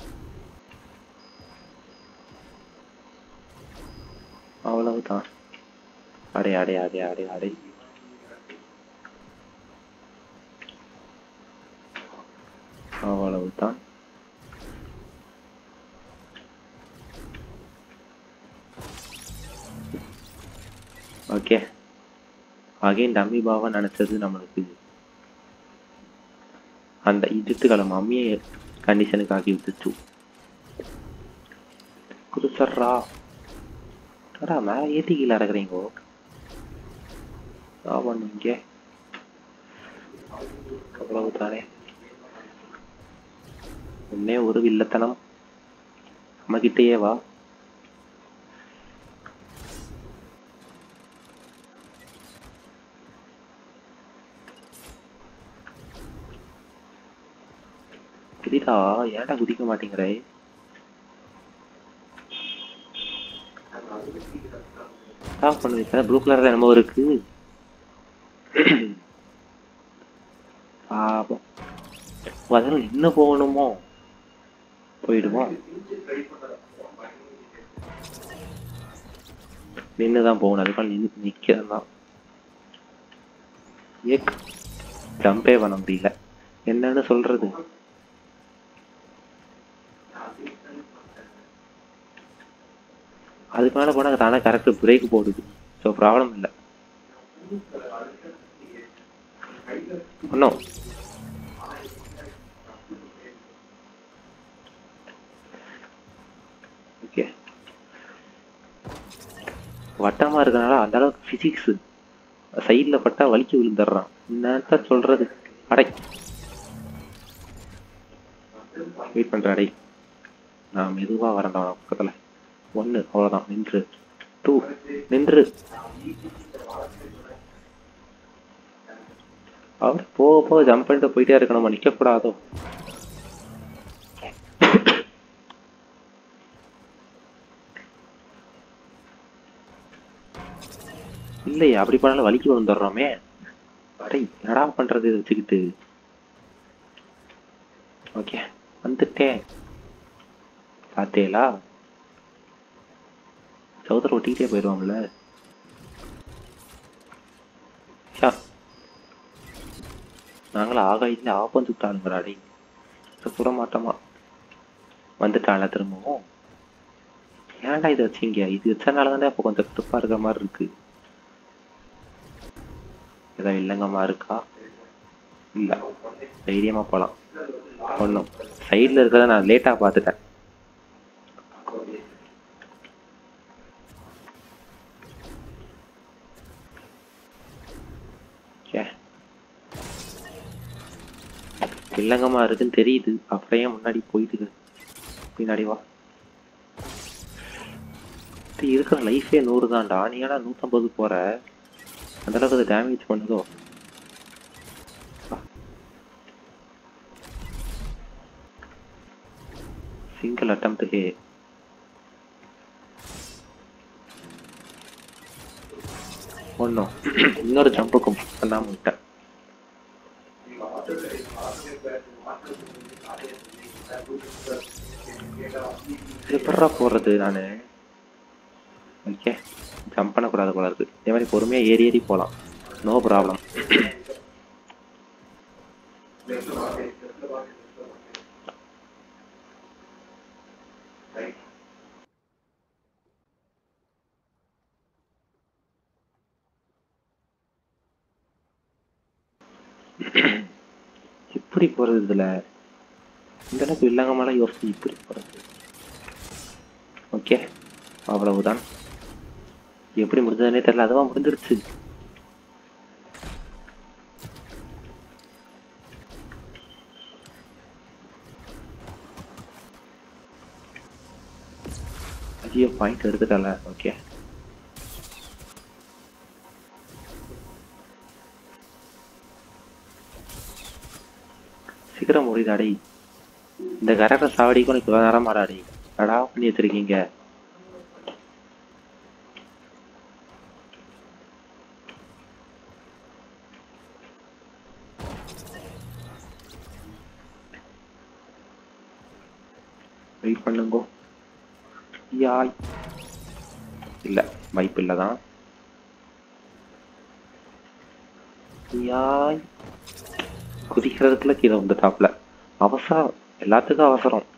அவ்வளவுதான் அடே அடே அடே அடே அடே அவ்வளவுதான் ஓகே அகைன் டம்மி பாவா நினைச்சது நம்மளுக்கு அந்த இஜித்துக்களை மம்மியை கண்டிஷனுக்கு ஆக்கி விட்டுச்சு குருசர்ரா அடா மேல ஏத்தி கீழே இறக்குறீங்கோ ஆமாம் இங்கே அவ்வளவு தானே உன்னே ஒரு வில்லத்தனம் நம்ம கிட்டேயே வா குதிடா ஏன்டா குதிக்க மாட்டேங்கிற ஸ்டாப் பண்ணுது சார் ப்ளூ கலர் என்னமோ இருக்கு பாவம் அதில் நின்று போகணுமோ போயிடுவோம் நின்று தான் போகணும் அதுக்காக நின்று நிற்கிறது தான் ஏக் ஜம்பே பண்ண முடியல என்னன்னு சொல்றது அதுக்கு மேலே போனால் தானே கரெக்ட் பிரேக் போடுது ஸோ ப்ராப்ளம் இல்லை ஒன்றும் ஓகே வட்டமா இருக்கனால அந்த அளவுக்கு பிசிக்ஸ் சைடில் பட்டா வலிக்கு விழுந்துடுறான் என்னத்த சொல்றது அடை வெயிட் பண்றா டேய் நான் மெதுவா வரேன்டா உனக்கு பக்கத்துல ஒண்ணு அவ்வளவுதான் நின்று டூ நின்று அவர் போக போக ஜம்ப் பண்ணிட்டு போயிட்டே இருக்கணும் நிக்க கூடாதோ இல்லையா அப்படி பண்ணாலும் வலிக்கு வந்துடுறோமே அடே என்னடா பண்றது இதை வச்சுக்கிட்டு ஓகே வந்துட்டேன் பார்த்தேலா சௌதர் ஒட்டிக்கிட்டே போயிடுவாங்கல்ல ஷா நாங்களும் ஆகாயத்துல ஆப்பம் சுட்டாளுங்கடாடி சுட மாட்டோமா வந்துட்டாள திரும்பவும் ஏன்டா இதை வச்சீங்க இது வச்சனால தானே அப்போ கொஞ்சம் கடுப்பா இருக்கிற மாதிரி இருக்கு ஏதாவது இல்லைங்கம்மா இருக்கா இல்ல தைரியமா போலாம் ஒண்ணும் சைடுல இருக்கிறத நான் லேட்டா பார்த்துட்டேன் ஏ. வில்லங்கமா இருக்குன்னு தெரியுது அப்புறம் ஏன் முன்னாடி போயிட்டு பின்னாடி வா இது இருக்கிற லைஃபே நூறு தான்டா நீ ஏன்னா நூத்தம்பது போற அந்த அளவுக்கு அது டேமேஜ் பண்ணுதோ சிங்கிள் அட்டம் ஹே ஒன்றும் இன்னொரு ஜம்புக்கும் பண்ணாம விட்டேன் எப்படா போடுறது நானு ஓகே ஜம்ப் பண்ணக்கூடாது போல இருக்கு இதே மாதிரி பொறுமையா ஏறி ஏறி போலாம் நோ ப்ராப்ளம் இப்படி போறது இதுல இந்த அளவுக்கு இல்லாமலாம் யோசிச்சு இப்படி போறது ஓகே அவ்வளவுதான் எப்படி முடிஞ்சதுனே தெரியல அதுவா முடிஞ்சிருச்சு ஐயோ பாயிண்ட் எடுத்துட்டல ஓகே சீக்கிரம் முடியுதாடி இந்த கரெக்டா சாவடிக்கும் உனக்கு இவ்வளவு நேரமாடாடி அடா பண்ணி வச்சிருக்கீங்க வெயிட் பண்ணுங்கோ யாய் இல்ல வைப்பு இல்லதான் யாய் குதிக்கிறதுக்குள்ள கீழே வந்து டாப்ல அவசரம் எல்லாத்துக்கும் அவசரம்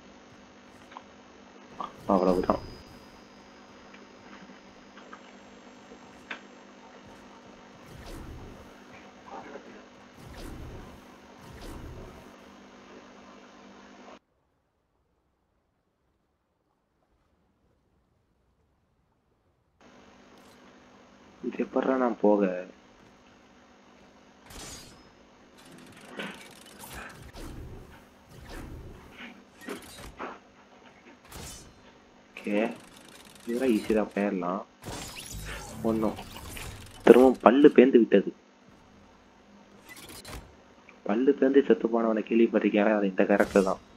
அவ்வளவுதான் இது எப்படா நான் போக ஓகே இதெல்லாம் ஈஸியாக போயிடலாம் ஒன்றும் திரும்பவும் பல்லு பேந்து விட்டது பல்லு பேந்து செத்து போனவனை கேள்விப்பட்டிருக்கியா அது இந்த கேரக்டர் தான்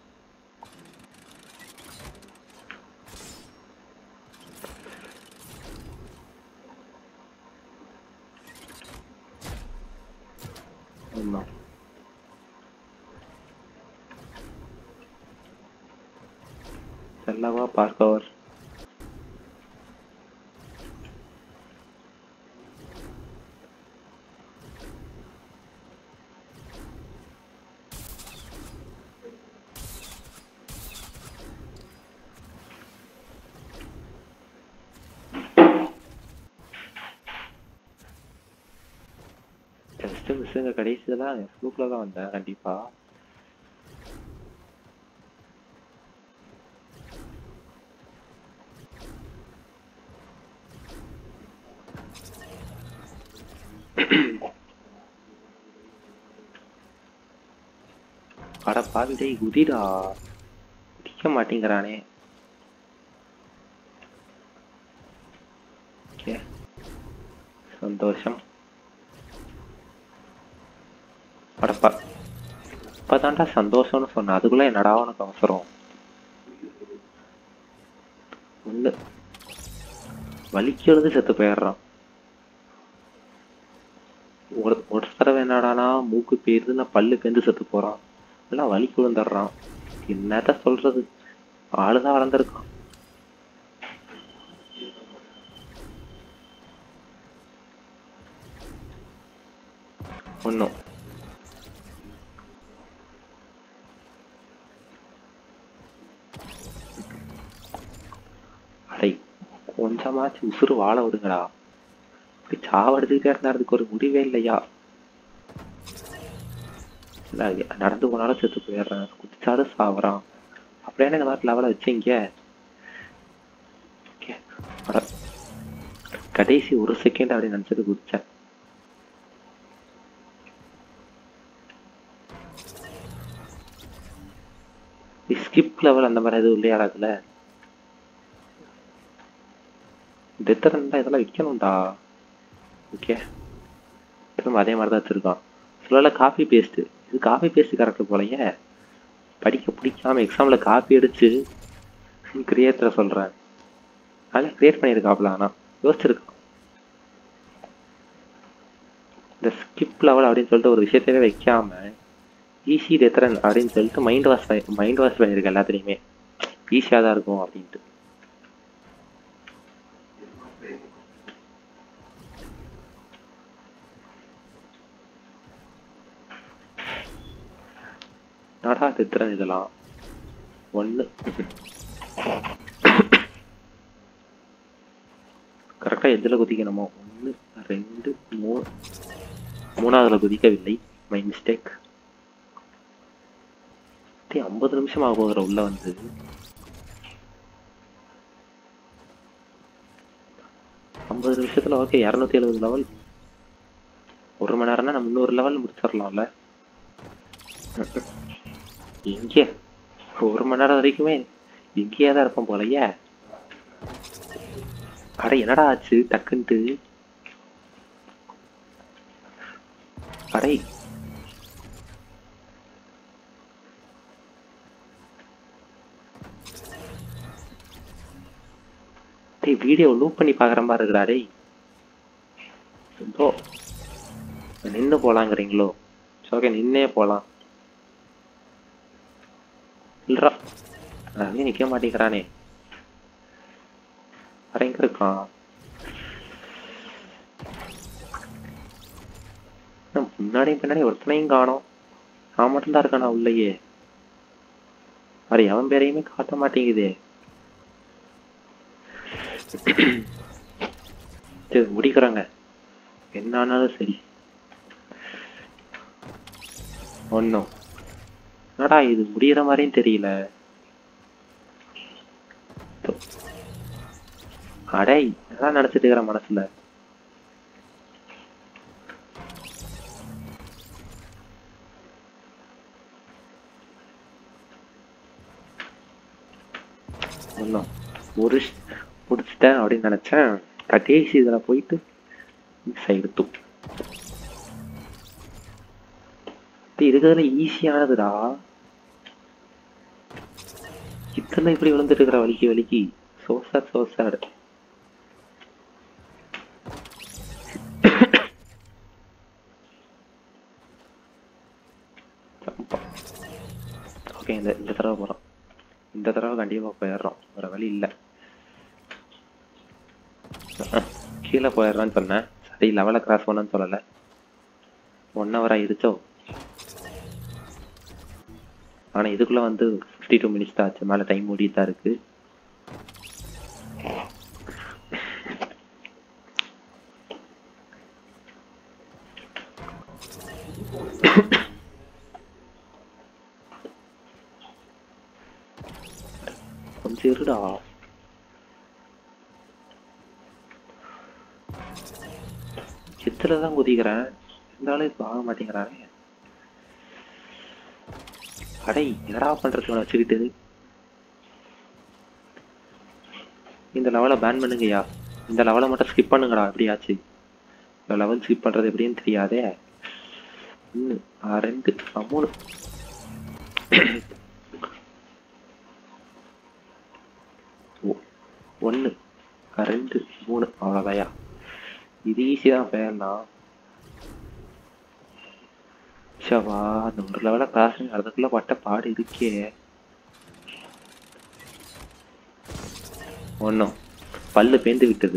ஆமா செல்லவா பார்க்கவர் ஜஸ்ட் மிஸ்ஸுங்க கடைசியில் தான் ஃப்ளூக்கில் தான் வந்தேன் கண்டிப்பா அட பாவி டேய் குதிடா நிக்க மாட்டேங்கிறானே ஓகே சந்தோஷம் அடப்பா இப்பதான்டா சந்தோஷம்னு சொன்ன அதுக்குள்ள என்னடா உனக்கு அவசரம் ஒண்ணு வலிக்கிறது செத்து போயிடுறான் ஒரு ஒரு தடவை என்னடானா மூக்கு போயிருது நான் பல்லு பேந்து செத்து போறான் எல்லாம் வலிக்கு விழுந்துடுறான் என்னத்த சொல்றது ஆளுதான் வளர்ந்துருக்கான் ஒன்றும் அடை கொஞ்சமாச்சும் உசுறு வாழ விடுங்கடா இப்படி சாவடிச்சுக்கிட்டே இருந்தா அதுக்கு ஒரு முடிவே இல்லையா இல்ல, நடந்து போனாலும் செத்து போயிடுறேன் குதிச்சாலும் சாவறான் அப்படியே எனக்கு ஏதாவது லெவல வச்சீங்க Okay. அட. கடைசி ஒரு செகண்ட் அப்படி நினைச்சது குதிச்சேன் ஸ்கிப் லெவல் அந்த மாதிரி எதுவும் இல்லையாடா அதுல டெத் ரன் இதெல்லாம் விற்கணும்டா ஓகே திரும்ப அதே மாதிரி தான் வச்சிருக்கான் சொல்லல காப்பி பேஸ்ட் இது காப்பி பேஸ்ட் கரெக்ட் போலயே படிக்க பிடிக்காம எக்ஸாம்ல காப்பி அடிச்சு கிரியேட்டரை சொல்றேன் அதில் கிரியேட் பண்ணியிருக்காப்ல ஆனா யோசிச்சிருக்கான் இந்த ஸ்கிப் லெவல் அப்படின்னு சொல்லிட்டு ஒரு விஷயத்தையே வைக்காம ஈஸி டெத்ரன் அப்படின்னு சொல்லிட்டு மைண்ட் வாஷ் மைண்ட் வாஷ் பண்ணியிருக்கு எல்லாத்துலேயுமே ஈஸியாக தான் இருக்கும் அப்படின்ட்டு நடா டெத்ரன் இதெல்லாம் ஒன்று கரெக்டாக எதில் குதிக்கணுமோ ஒன்று ரெண்டு மூணு மூணாவதுல குதிக்கவில்லை மை மிஸ்டேக் ஐம்பது நிமிஷம் ஆக போகிற உள்ள வந்து ஐம்பது நிமிஷத்துல ஓகே இரநூத்தி எழுபது லெவல் ஒரு மணி நேரம்னா நம்ம இன்னொரு லெவல் முடிச்சிடலாம்ல இங்கே ஒரு மணி நேரம் வரைக்குமே இங்கேயே தான் இருப்போம் போலயே அட என்னடா ஆச்சு டக்குன்ட்டு அடை டேய் வீடியோ லூப் பண்ணி பார்க்குற மாதிரி இருக்குடா டேய் ப்ரோ நின்று போலாங்கிறீங்களோ ஓகே நின்னே போலாம் இல்லடா ரவி நிக்க மாட்டேங்கிறானே அட எங்க இருக்கான் என்ன முன்னாடியும் பின்னாடி ஒருத்தனையும் காணோம் நான் மட்டும்தான் இருக்கானா உள்ளேயே அட எவன் பேரையுமே காட்ட மாட்டேங்குதே சரி முடிக்கிறாங்க என்ன ஆனாலும் சரி ஒன்றும் என்னடா இது முடியிற மாதிரியும் தெரியல தோ. அடே என்னடா நினைச்சிட்டு இருக்கிற மனசுல ஒன்றும் முடிச்சு முடிச்சிட்டேன் அப்படின்னு நினைச்சேன் கடைசி இதுல போயிட்டு சைடு தூ இருக்கிறதுல ஈஸியானதுடா இத்தனை இப்படி விழுந்துட்டு இருக்கிற வலிக்கு வலிக்கு சோசாட் சோசாடு ஓகே இந்த இந்த தடவை போறோம் இந்த தடவை கண்டிப்பா போயிடுறோம் வேற வழி இல்லை கீழே போயிடுறான்னு சொன்னேன் சரி லெவலை கிராஸ் பண்ணன்னு சொல்லலை ஒன் ஹவர் ஆயிருச்சோ ஆனா இதுக்குள்ள வந்து ஃபிஃப்டி டூ மினிட்ஸ் தான் ஆச்சு மேலே டைம் ஓடிட்டு தான் இருக்கு கொஞ்சம் இருடா சித்துல தான் குதிக்கிறேன் இருந்தாலும் இப்போ ஆக மாட்டேங்கிறானே அடை என்னடா பண்றது இவனை வச்சுக்கிட்டு இந்த லெவலை பேன் பண்ணுங்கய்யா இந்த லெவலை மட்டும் ஸ்கிப் பண்ணுங்கடா எப்படியாச்சு இந்த லெவல் ஸ்கிப் பண்றது எப்படின்னு தெரியாதே ஒன்று ஆ, ரெண்டு ஆ, மூணு ஒன்று ரெண்டு மூணு அவ்வளோதாயா இது ஈஸி தான் பேரலாம் ஷவா அந்த ஒரு லெவல கிராசிங் அதுக்குள்ள பட்ட பாடு இருக்கே ஒன்றும் பல்லு பேந்து விட்டது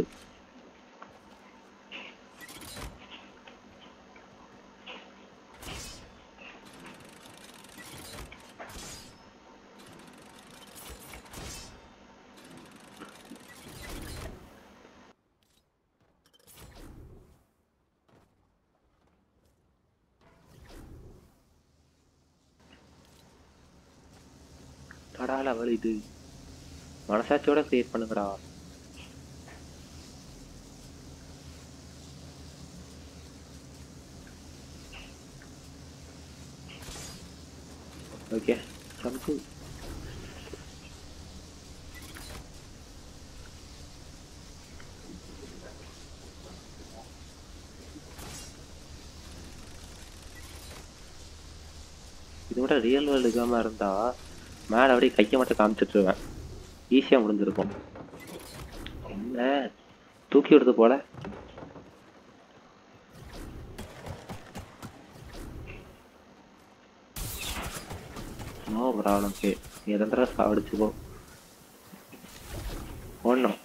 தடா லெவல் இது மனசாட்சியோட கிரியேட் பண்ணுங்கடா ஓகே சம்கு இது விட ரியல் வேர்ல்டு எக்ஸாமாக இருந்தா மேலே அப்படியே கையை மட்டும் காமிச்சிட்டுருவேன் ஈஸியாக முடிஞ்சிருக்கும் என்ன தூக்கி விடுறது போல நோ ப்ராப்ளம் கே எத்தனை தடவை சாவடிச்சுக்கோ ஒன்றும்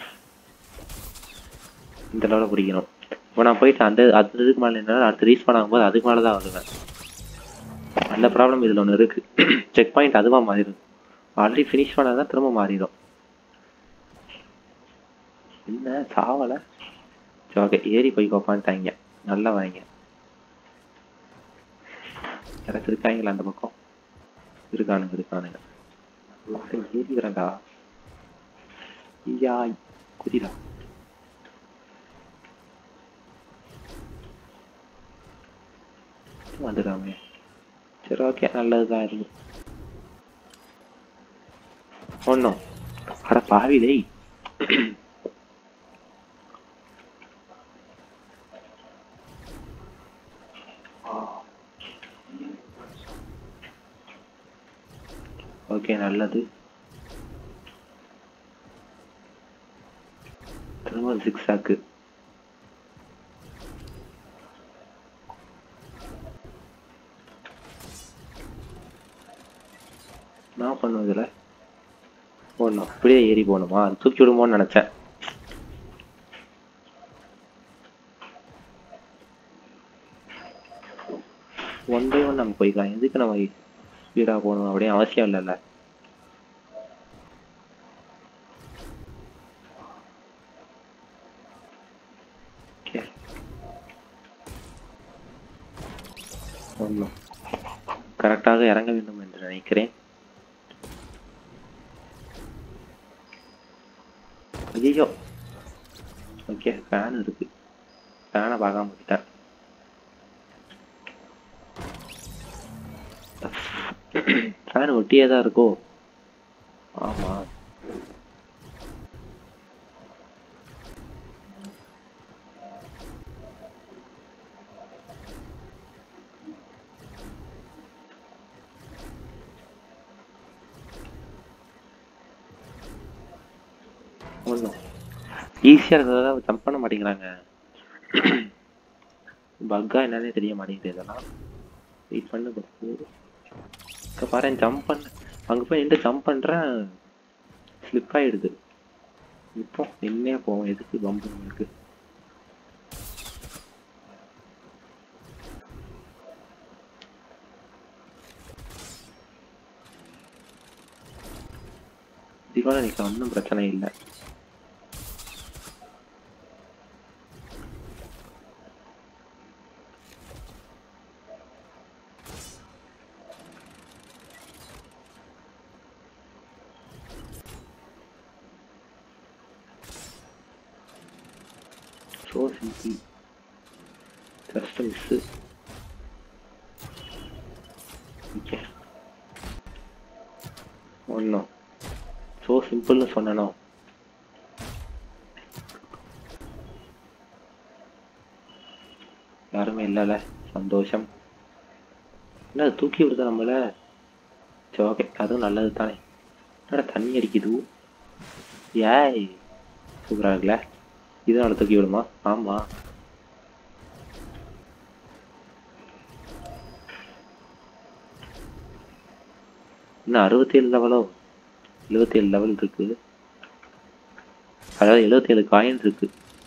இந்த லெவலில் பிடிக்கணும் இப்போ நான் போயிட்டு அந்த அந்த இதுக்கு மேலே என்ன அடுத்து ரீச் பண்ணாகும்போது அதுக்கு மேலே தான் வருவேன் அந்த ப்ராப்ளம் இதில் ஒன்று இருக்கு செக் பாயிண்ட் அதுவாக மாறிடும் ஆல்ரெடி ஃபினிஷ் பண்ணால் தான் திரும்ப மாறிடும் என்ன சாவலை சரி ஓகே ஏறி போய் உக்காந்துட்டாங்க நல்லா வாங்க யாராச்சும் இருக்காங்களா அந்த பக்கம் இருக்கானுங்க இருக்கானுங்க ஏறிக்கிறேன்டா ஐயா குதிடா வந்துடாமே சரி ஓகே நல்லதுதான் இருந்து ஒன்றும் அட பாவி டேய் ஓகே நல்லது திரும்ப சிக்ஸ் ஆக்கு நான் பண்ணுவதில்ல ஒன்றும் அப்படியே ஏறி போகணுமா அது தூக்கி விடுமோன்னு நினச்சேன் ஒன் பை ஒன் நம்ம போய்க்கலாம் எதுக்கு நம்ம ஸ்பீடாக போகணும் அப்படியே அவசியம் இல்லைல்ல Okay. ஒன்றும் கரெக்டாக இறங்க வேண்டும் என்று நினைக்கிறேன் ஐயோ ஓகே ஃபேன் இருக்கு ஃபேனை பார்க்காம விட்டேன் ஃபேன் ஒட்டியே தான் இருக்கோ ஆமா ஒன்றும் ஈஸியாக இருக்கிறதா ஜம்ப் பண்ண மாட்டேங்கிறாங்க பக்கா என்னன்னே தெரிய மாட்டேங்குது இதெல்லாம் வெயிட் பண்ணு இப்போ பாரு ஜம்ப் பண்ண அங்கே போய் நின்று ஜம்ப் பண்ணுறேன் ஸ்லிப் ஆயிடுது இப்போ நின்னே போவோம் எதுக்கு பம்பு உங்களுக்கு இதுக்கூட எனக்கு ஒன்றும் பிரச்சனை இல்லை so simple just a miss okay ஒன்றும் ஸோ சிம்பிள்னு சொன்னனோ யாருமே இல்லைல்ல சந்தோஷம் என்ன அது தூக்கி விடுதா நம்மள சரி ஓகே அதுவும் நல்லது தானே என்னடா தண்ணி அடிக்குது ஏய் சூப்பராக இருக்குல்ல இதுவும் நல்லா தூக்கி விடுமா ஆமா இன்னும் அறுபத்தேழு லெவலோ எழுபத்தேழு லெவல் இருக்கு அதாவது எழுபத்தேழு காயின் இருக்கு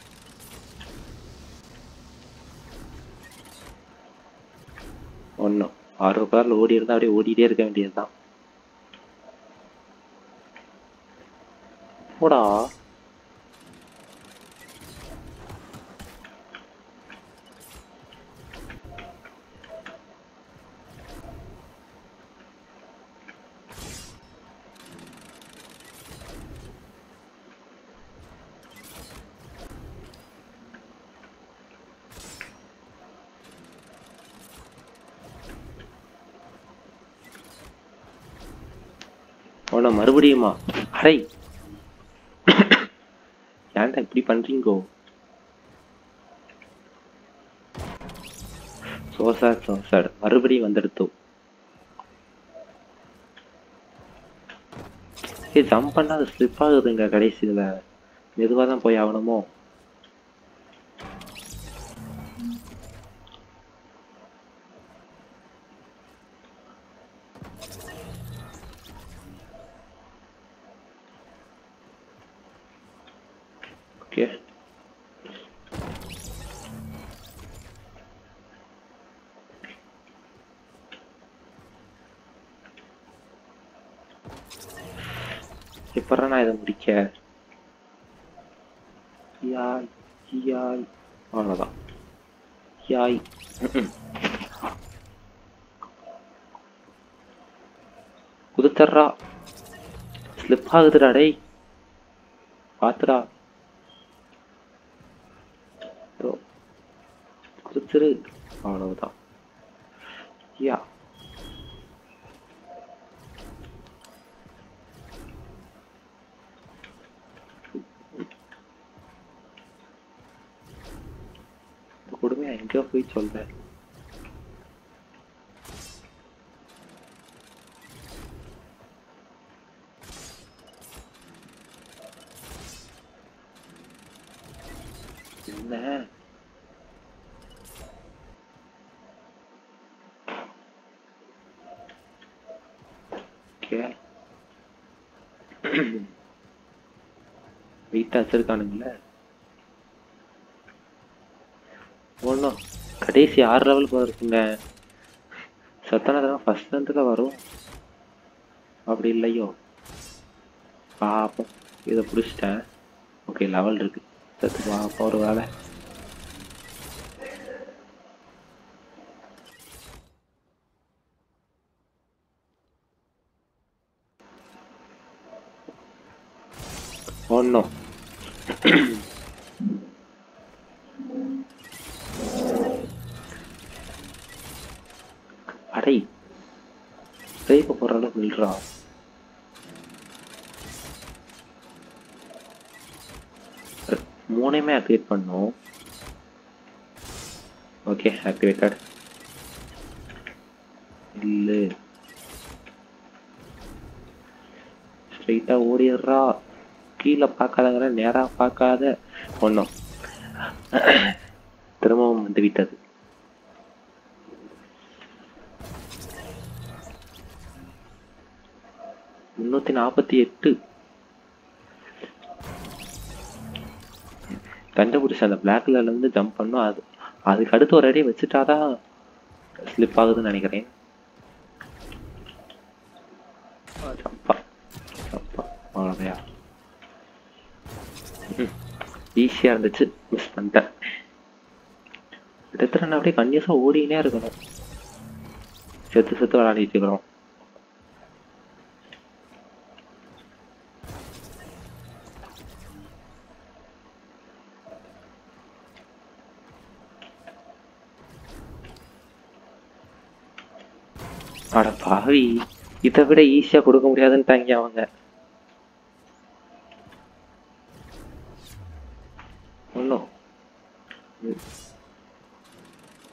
ஒன்றும் ஆர்வ கலரில் ஓடி இருந்தால் அப்படியே ஓடிட்டே இருக்க வேண்டியதுதான் போடா உன்னை மறுபடியுமா அடை ஏன்டா இப்படி பண்றீங்கோ சோசாட் சோசாட் மறுபடியும் வந்துடுத்தோ ஏய் ஜம்ப் பண்ணா அது ஸ்லிப் ஆகுதுங்க கடைசியில் மெதுவாக தான் போய் ஆகணுமோ ஓகே எப்படா நான் இதை முடிக்க யாய் யாய் அவ்வளோதான் யாய் குதுத்தர்றா ஸ்லிப் ஆகுதுடா டேய் பாத்துடா இதோ. குதிச்சிரு அவ்வளவுதான் யா இந்த கொடுமையா எங்கேயோ போய் சொல்ற என்ன ஓகே வெயிட்டா வச்சிருக்கானுங்கள ஒன்றும் கடைசி ஆறு லெவல் போல இருக்குங்க சத்தனதான் ஃபர்ஸ்ட் ரந்துல வரும் அப்படி இல்லையோ பாப்போம் இதை பிடிச்சிட்டேன் ஓகே லெவல் இருக்கு சத்து பாப்போம் ஒரு வேலை ஒன்றும் அடை பிரேக்க போற அளவுக்கு நில்றா மூணையுமே ஆக்டிவேட் பண்ணோம் ஓகே ஆக்டிவேட்டட் இல்லு ஸ்ட்ரைட்டா ஓடிடுறா கீழே பார்க்காதங்கிற நேரா பார்க்காத ஒன்றும் திரும்பவும் வந்து விட்டது முன்னூத்தி நாற்பத்தி எட்டு கண்டுபிடிச்ச அந்த பிளாக் கலர்ல இருந்து ஜம்ப் பண்ணும் அது அதுக்கு அடுத்து ஒரு அடி வச்சுட்டாதான் ஸ்லிப் ஆகுதுன்னு நினைக்கிறேன் ஜம்பா ஜம்பா அவ்வளோதையா ஈஸியாக இருந்துச்சு மிஸ் பண்ணிட்டேன் கிட்டத்தட்ட நான் அப்படியே கன்யூஸாக ஓடினே இருக்கணும் செத்து செத்து விளையாடிட்டு இருக்கிறோம் அட பாவி இதை விட ஈஸியா கொடுக்க முடியாதுன்ட்டாங்க அவங்க ஒன்றும்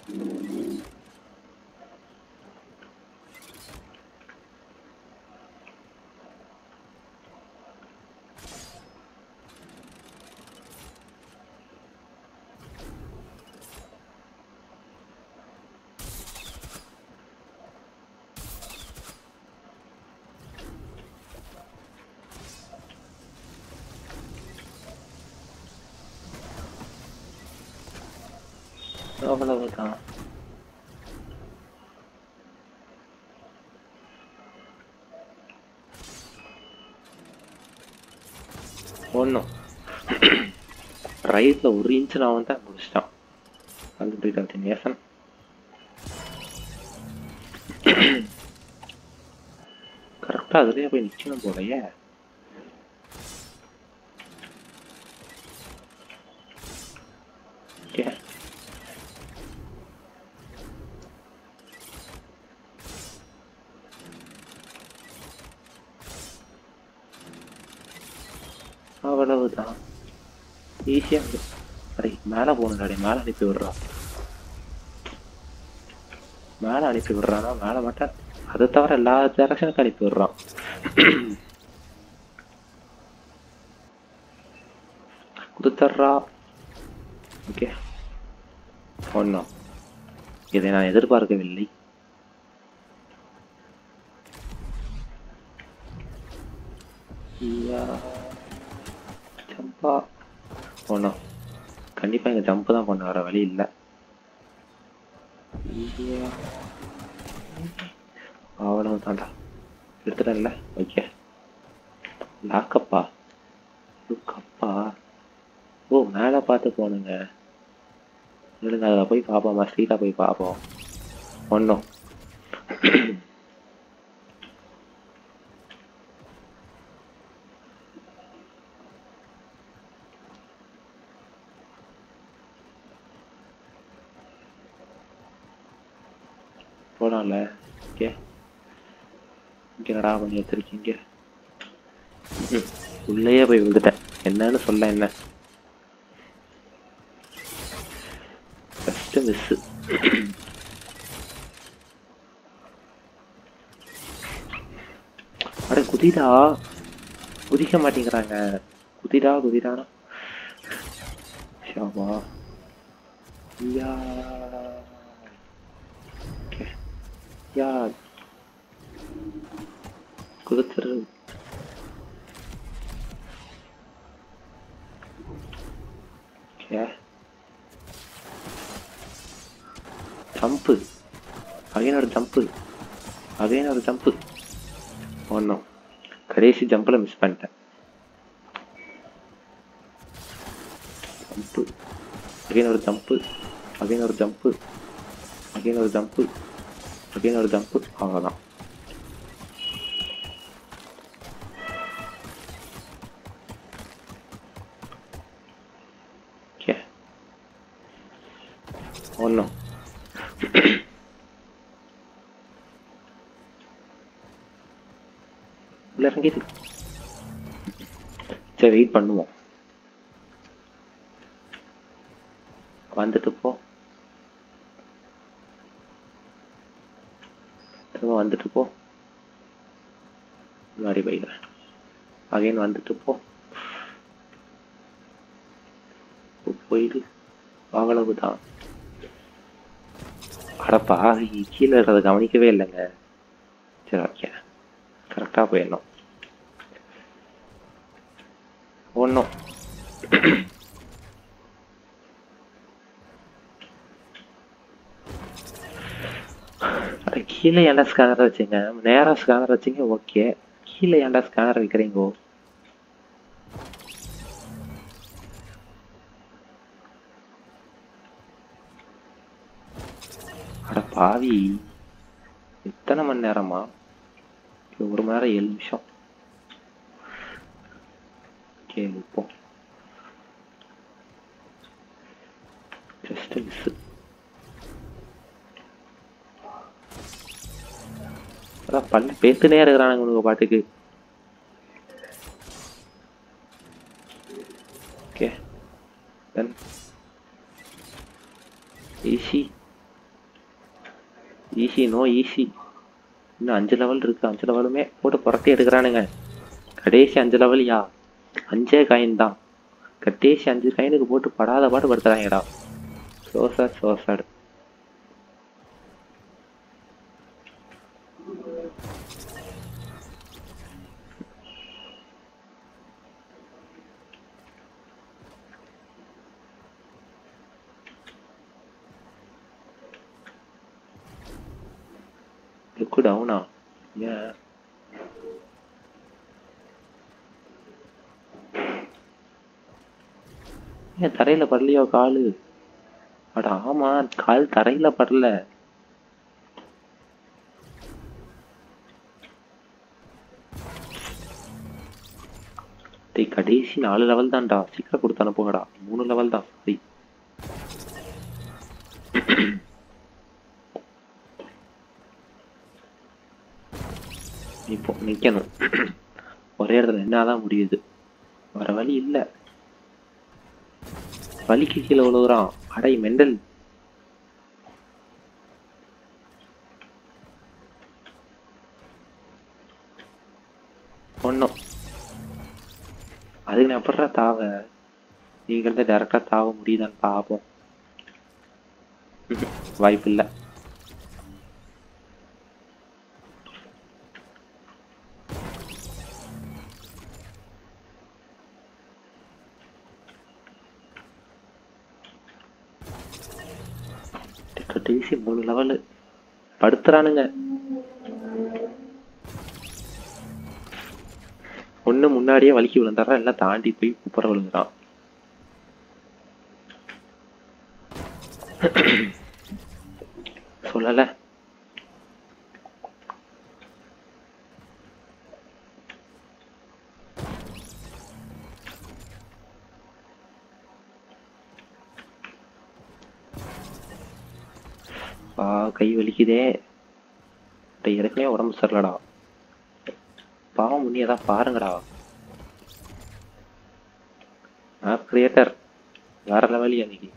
அவ்வளவுதான் ஒன்றும் ரைட்ல ஒரு இன்ச் நான் வந்து முடிச்சிட்டான் கண்டுபிடிக்கிற தினேசன் கரெக்டா அதுலயே போய் நிக்கணும் போலயே ஓகே அவ்வளவுதான் ஈஸியா அடே மேல போகணும் அடே மேல அனுப்பி விடுறான் மேல அனுப்பி விடுறானா மேல மட்டும் அதை தவிர எல்லா டைரக்ஷனுக்கும் அனுப்பி விடுறான் கொடுத்துட்றா ஓகே ஒன்றும் இதை நான் எதிர்பார்க்கவில்லை ஐயா ஜம்பா ஒன்றும் கண்டிப்பாக இங்கே ஜம்ப் தான் பண்ண வர வழி இல்லை அவ்வளவு தாண்டா எடுத்துட்டேன்ல ஓகே லாக்கப்பா லுக்கப்பா ஓ மேலே பார்த்து போகணுங்க இல்லைங்க அதில் போய் பார்ப்போம்மா ஸ்ட்ரீட்டாக போய் பார்ப்போம் ஒன்றும் போலாம்ல ஓகே இங்கே என்னடா பண்ணி வச்சிருக்கீங்க ம், உள்ளேயே போய் விழுந்துட்டேன் என்னன்னு சொல்ல என்ன ஃபஸ்ட்டு மிஸ்ஸு அட குதிடா குதிக்க மாட்டேங்கிறாங்க குதிடா குதிடா ஷாபா யா ஓகே யா குதிச்சிரு ஓகே ஜம்ப்பு அகைன் ஒரு ஜம்ப்பு அகைன் ஒரு ஜம்ப்பு ஒன்றும் கடைசி ஜம்பில் மிஸ் பண்ணிட்டேன் ஜம்ப்பு அகைன் ஒரு ஜம்ப்பு அகைன் ஒரு ஜம்ப்பு அகைன் ஒரு ஜம்ப்பு அகைன் ஒரு ஜம்ப்பு அவ்வளோதான் ஓகே ஒன்றும் உள்ள இறங்கிடு சரி வெயிட் பண்ணுவோம் வந்துட்டு போ திரும்ப வந்துட்டு போ முன்னாடி போயிடுறேன் அகைன் வந்துட்டு போ போ- போயிடு அவ்வளவுதான் அடப்பா கீழே இருக்கிறத கவனிக்கவே இல்லைங்க சரி ஓகே கரெக்டாக போயிடணும் ஒன்றும் அட கீழே ஏன்டா ஸ்கேனர் வச்சுங்க நேரா ஸ்கேனர் வச்சீங்க ஓகே கீழே ஏன்டா ஸ்கேனர் வைக்கிறீங்கோ அட பாவி எத்தனை மணி நேரமா இது ஒரு மணி நேரம் ஏழு நிமிஷம் ஓகே இப்போ ஜஸ்ட் மிஸ் அதான் பல்லு பேத்துனே இருக்கிறானுங்க உனக்கு பாட்டுக்கு okay then easy easy no easy இன்னும் அஞ்சு லெவல் இருக்கு அஞ்சு லெவலுமே போட்டு புரட்டி எடுக்கிறானுங்க கடைசி அஞ்சு லெவல் யா அஞ்சே காயின் தான் கடைசி அஞ்சு காயினுக்கு போட்டு படாத பாட்டு படுத்துறாங்கடா சோசாட் சோசாடு லுக்கு டவுனா ஏன் ஏன் தரையில படலையோ காலு அட ஆமா கால் தரையில படல டேய் கடைசி நாலு லெவல் தான்டா சீக்கிரம் கொடுத்து அனுப்புங்கடா மூணு லெவல் தான் சரி இப்போ நிக்கணும் ஒரே இடத்துல என்னாதான் முடியுது வர வழி இல்ல வலிக்கு கீழே விழுகுறான் அடை மெண்டல் ஒண்ணும் அதுக்கு நான் எப்படா தாவ நீங்க இருந்து டேரக்டா தாவ முடியுதான்னு பாப்போம் வாய்ப்பு இல்ல கடைசி மூணு லெவலு படுத்துறானுங்க ஒண்ணு முன்னாடியே வலிக்கி விழுந்தாரா எல்லாம் தாண்டி போய் குப்புற விழுங்குறான் சொல்லல பா கை வலிக்குதே டேய், ஏற்கனவே உடம்பு சரியில்லடா பாவம் முன்னி ஏதாவது பாருங்கடா ஆப் கிரியேட்டர் வேற லெவலியா இன்னைக்கு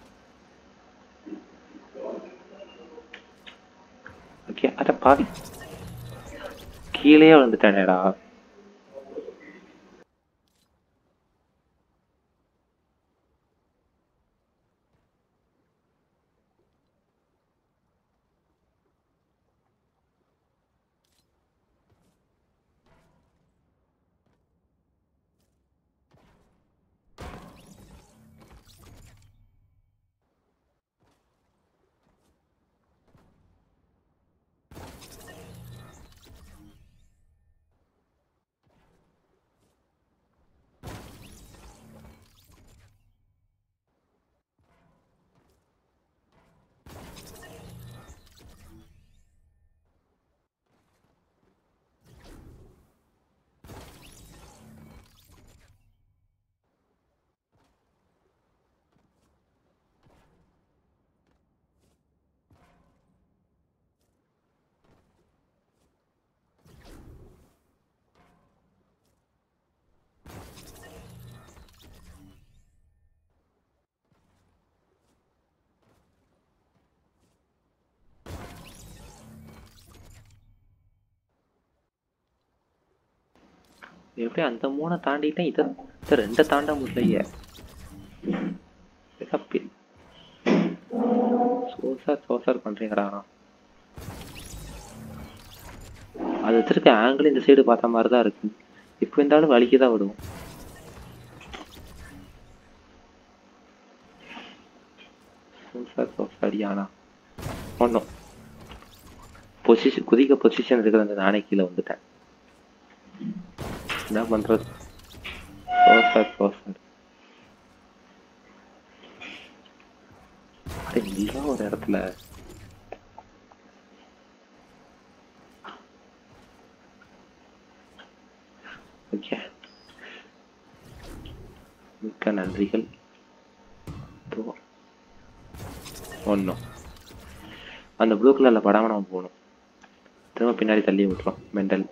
ஓகே அட பாவி கீழே விழுந்துட்டானேடா எப்படி அந்த மூணை தாண்டிட்டேன் இதை இதை ரெண்டை தாண்ட முடியலையே தப்பி சோசார் சோசார் பண்றீங்கடா ஆனா. அது வச்சிருக்க ஆங்கிள் இந்த சைடு பார்த்த மாதிரி தான் இருக்கு இப்போ இருந்தாலும் வலிக்கு தான் விடும் சோசார் சோசார் யானா ஒன்றும் பொசிஷன் குதிக்க பொசிஷன் இருக்கிற அந்த நானே கீழே வந்துட்டேன் என்ன பண்றது சோசார் சோசார் அட இங்கெல்லாம் ஒரு இடத்துல ஓகே மிக்க நன்றிகள் ஒன்றும் அந்த ப்ளூ கலரில் படாம நம்ம போகணும் திரும்ப பின்னாடி தள்ளி விட்டுரும் மெண்டல்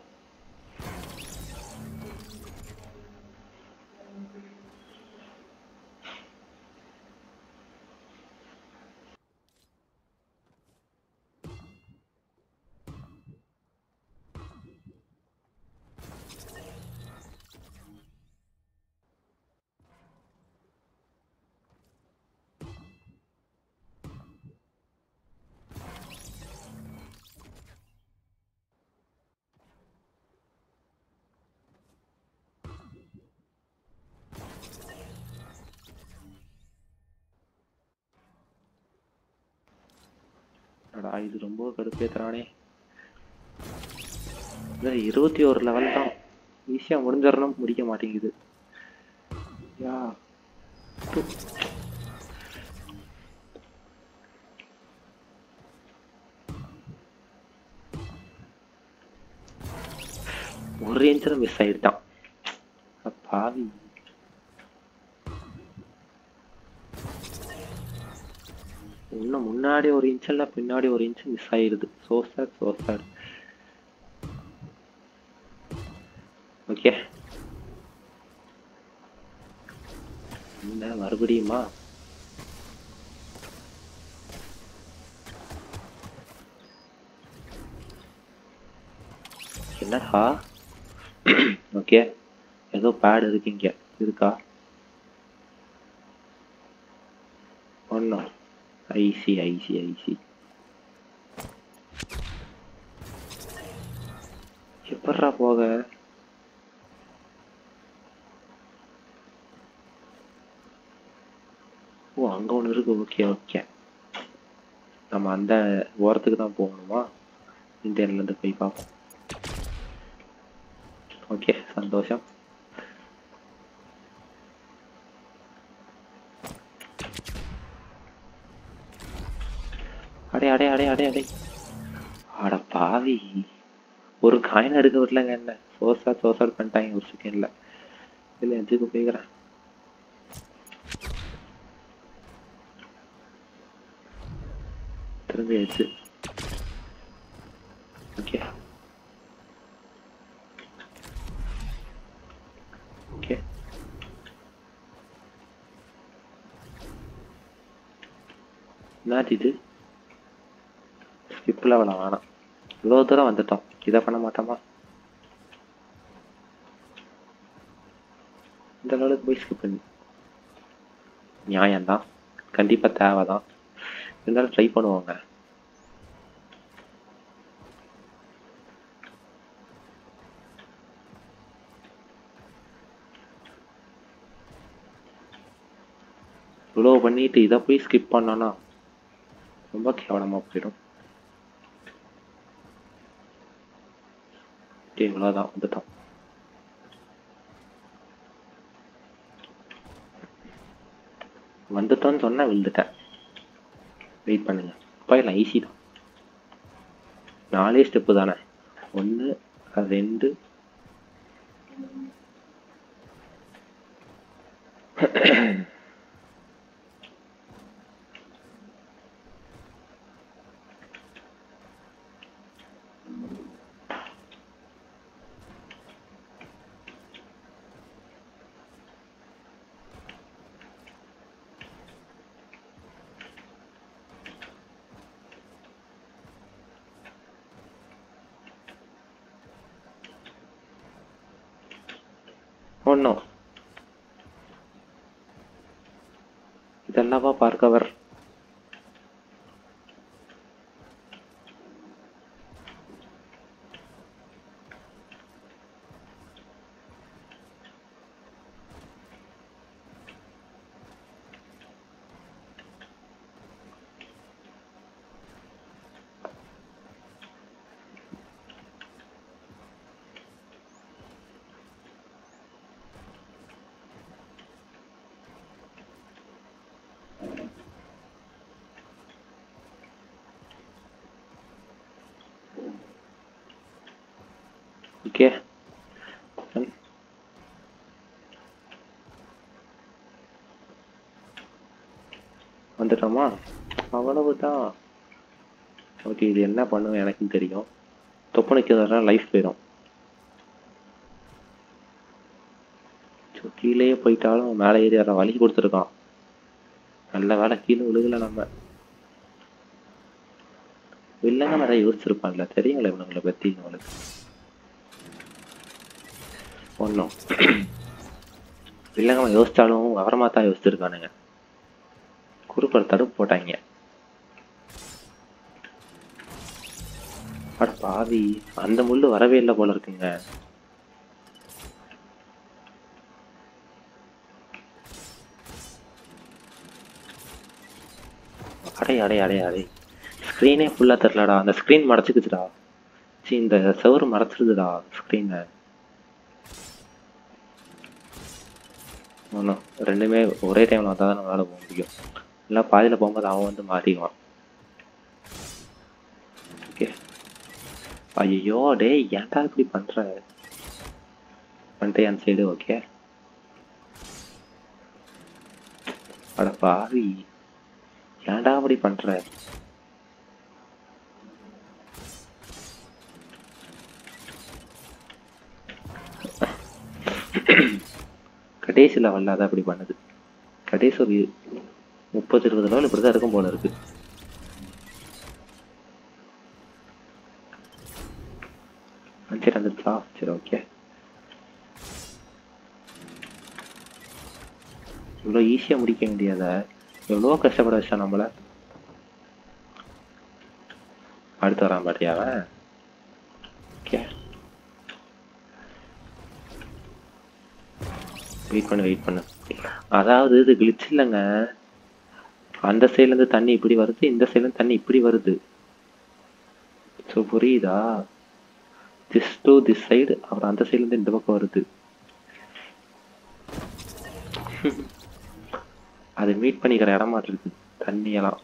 அடா இது ரொம்ப கடுப்பேத்துறானே இந்த இருபத்தி ஒரு லெவல் தான் ஈஸியா முடிஞ்சிடணும் முடிக்க மாட்டேங்குது யா டு. ஒரு இன்ச்சில் மிஸ் ஆயிட்டான் அட பாவி இன்னும் முன்னாடி ஒரு இன்ச் இல்ல பின்னாடி ஒரு இன்ச் மிஸ் ஆயிருது so sir so sir okay என்ன மறுபடியுமா என்னடா ஓகே ஏதோ பேட் இருக்கு இங்க இருக்கா ஒன்றும் ஐசி ஐசி ஐசி எப்பட்றா போக ஓ அங்க ஒண்ணு இருக்கு ஓகே ஓகே நம்ம அந்த ஓரத்துக்கு தான் போகணுமா இந்தியன்ல இருந்து போய் பார்ப்போம் ஓகே சந்தோஷம் அடே அடே அடே அடே அடே அட பாவி ஒரு காயின் எடுக்க விடலங்க என்ன சோசா சோசாட் பண்ணிட்டாங்க ஒரு செகண்ட்ல இல்ல எதுக்கு போய்க்கிறேன் திரும்பி எடுத்து ஓகே ஓகே என்னது இது ஸ்கிப் லெவல வேணாம் இவ்வளோ தூரம் வந்துட்டோம் இதை பண்ண மாட்டோமா இந்த லெவலுக்கு போய் ஸ்கிப் பண்ணி நியாயம்தான் கண்டிப்பாக தேவை தான் இருந்தாலும் ட்ரை பண்ணுவாங்க இவ்வளோ பண்ணிட்டு இதை போய் ஸ்கிப் பண்ணோன்னா ரொம்ப கேவலமாக போயிடும் ஓகே இவ்வளோதான் வந்துட்டோம் வந்துட்டோன்னு சொன்னா விழுந்துட்டேன் வெயிட் பண்ணுங்க போயிடலாம் ஈஸி தான் நாலே ஸ்டெப்பு தானே ஒன்று ரெண்டு ஒன்றும் இதெல்லாமா பார்க்கவர் ஓகே வந்துட்டோமா அவ்வளவுதான் ஓகே இது என்ன பண்ணும் எனக்கும் தெரியும் தொப்பனைக்கு லைஃப் போயிடும் ஸோ கீழேயே போயிட்டாலும் மேலே ஏறி வர வழி கொடுத்துருக்கான் நல்ல வேலை கீழே விழுகல நம்ம இல்லைங்க நிறைய யோசிச்சிருப்பான்ல தெரியுங்களே இவனுங்களை பத்தி இவனுக்கு ஒன்றும் இல்லைங்க அவன் யோசிச்சாலும் விவரமா தான் யோசிச்சிருக்கானுங்க குறுப்பர் தடுப்பு போட்டாங்க அட பாவி அந்த முள்ளு வரவே இல்லை போல இருக்குங்க அடை அடை அடை அடை ஸ்க்ரீனே ஃபுல்லா தெரிலடா அந்த ஸ்க்ரீன் மறைச்சிக்குச்சுடா சி இந்த செவரு மறைச்சிருதுடா ஸ்க்ரீனை ஒன்றும் ரெண்டுமே ஒரே டைமில் வந்தால் தான் நம்மளால போக முடியும் இல்லை பாதியில் போகும்போது அவன் வந்து மாட்டிக்குவான் ஓகே ஐயோ டேய் ஏன்டா இப்படி பண்ற பண்ணிட்டே அந்த சைடு ஓகே அட பாவி ஏன்டா அப்படி பண்ற கடைசி லெவலில் அதான் அப்படி பண்ணுது கடைசி ஒரு முப்பது இருபது லெவல் இப்படி தான் இருக்கும் போல இருக்கு ஆ, சரி வந்துருச்சா சரி ஓகே இவ்வளோ ஈஸியாக முடிக்க வேண்டியத எவ்வளோ கஷ்டப்பட வச்சான் நம்மள அடுத்து வரான் பாட்டியா அவன் ஓகே வெயிட் பண்ணு வெயிட் பண்ணு அதாவது இது கிளிச் இல்லைங்க அந்த சைடுல இருந்து தண்ணி இப்படி வருது இந்த சைடுல இருந்து தண்ணி இப்படி வருது ஸோ புரியுதா திஸ் டு திஸ் சைடு அப்புறம் அந்த சைடுல இருந்து இந்த பக்கம் வருது அது மீட் பண்ணிக்கிற இடமா இருக்கு தண்ணியெல்லாம்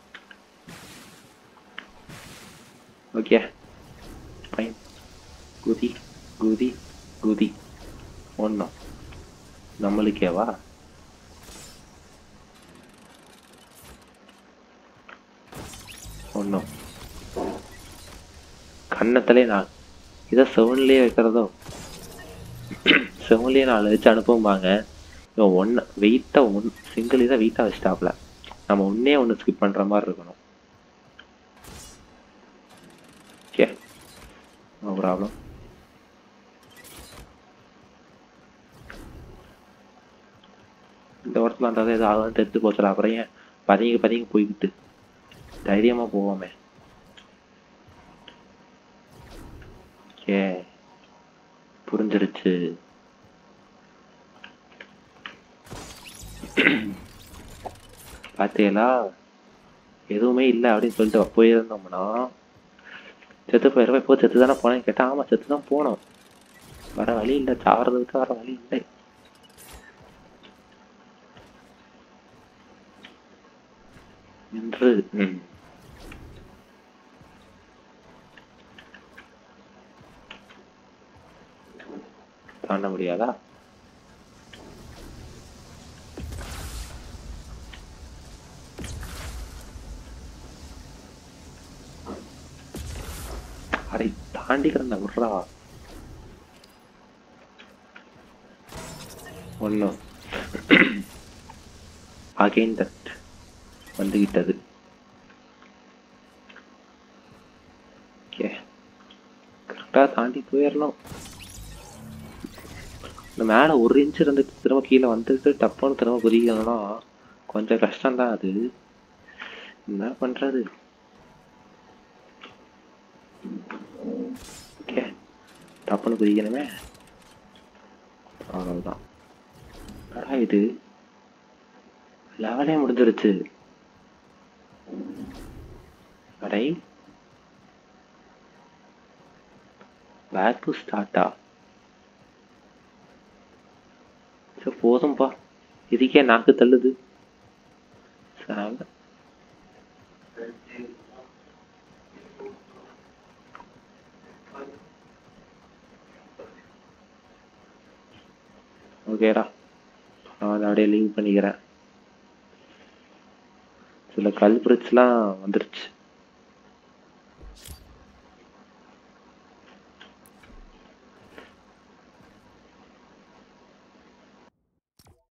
ஓகே ஃபைன் குதி குதி குதி ஒன்றும் நம்மளுக்கேவா ஒன்றும் கன்னத்திலே நான் இதை செவன்லேயே வைக்கிறதோ செவன்லேயே நாலு வச்சு அனுப்பும்பாங்க இவன் ஒன்று வெயிட்டாக ஒன் சிங்கிள் இதை வெயிட்டாக வச்சுட்டாப்ல நம்ம ஒன்றே ஒன்று ஸ்கிப் பண்ணுற மாதிரி இருக்கணும் ஓகே நோ ப்ராப்ளம் இந்த இடத்துல அந்த இது ஆகும் தெரிஞ்சு போச்சுடா அப்புறம் ஏன் பதுங்கி பதுங்கி போய்கிட்டு தைரியமா போவோமே ஓகே புரிஞ்சிருச்சு பார்த்தீங்களா எதுவுமே இல்லை அப்படின்னு சொல்லிட்டு போயிருந்தோம்னா செத்து போயிடுவேன் இப்போ செத்து தானே போனேன்னு கேட்டா ஆமா செத்து தான் போனோம் வர வழி இல்லை சாகிறதுக்கு வர வழி இல்லை என்று ம். தாண்ட முடியாதா அரை தாண்டிக்கிறேன் விட்றா ஒன்றும் அகெயின் தட் வந்துவிட்டது ஓகே கரெக்டாக தாண்டி போயிடணும் இந்த மேலே ஒரு இன்ச் இருந்துட்டு திரும்ப கீழே வந்துட்டு டப்புன்னு திரும்ப குதிக்கணும்னா கொஞ்சம் கஷ்டம்தான் அது என்ன பண்றது ஓகே டப்புன்னு குதிக்கணுமே அவ்வளவுதான் என்னடா இது லெவலே முடிஞ்சிருச்சு அடை பேக் டு ஸ்டார்ட்டா சரி போதும்பா இதுக்கே நாக்கு தள்ளுது சாம. ஓகேடா நான் அதை அப்படியே லீவ் பண்ணிக்கிறேன் சில கல்பிரிட்ஸ்லாம் வந்துருச்சு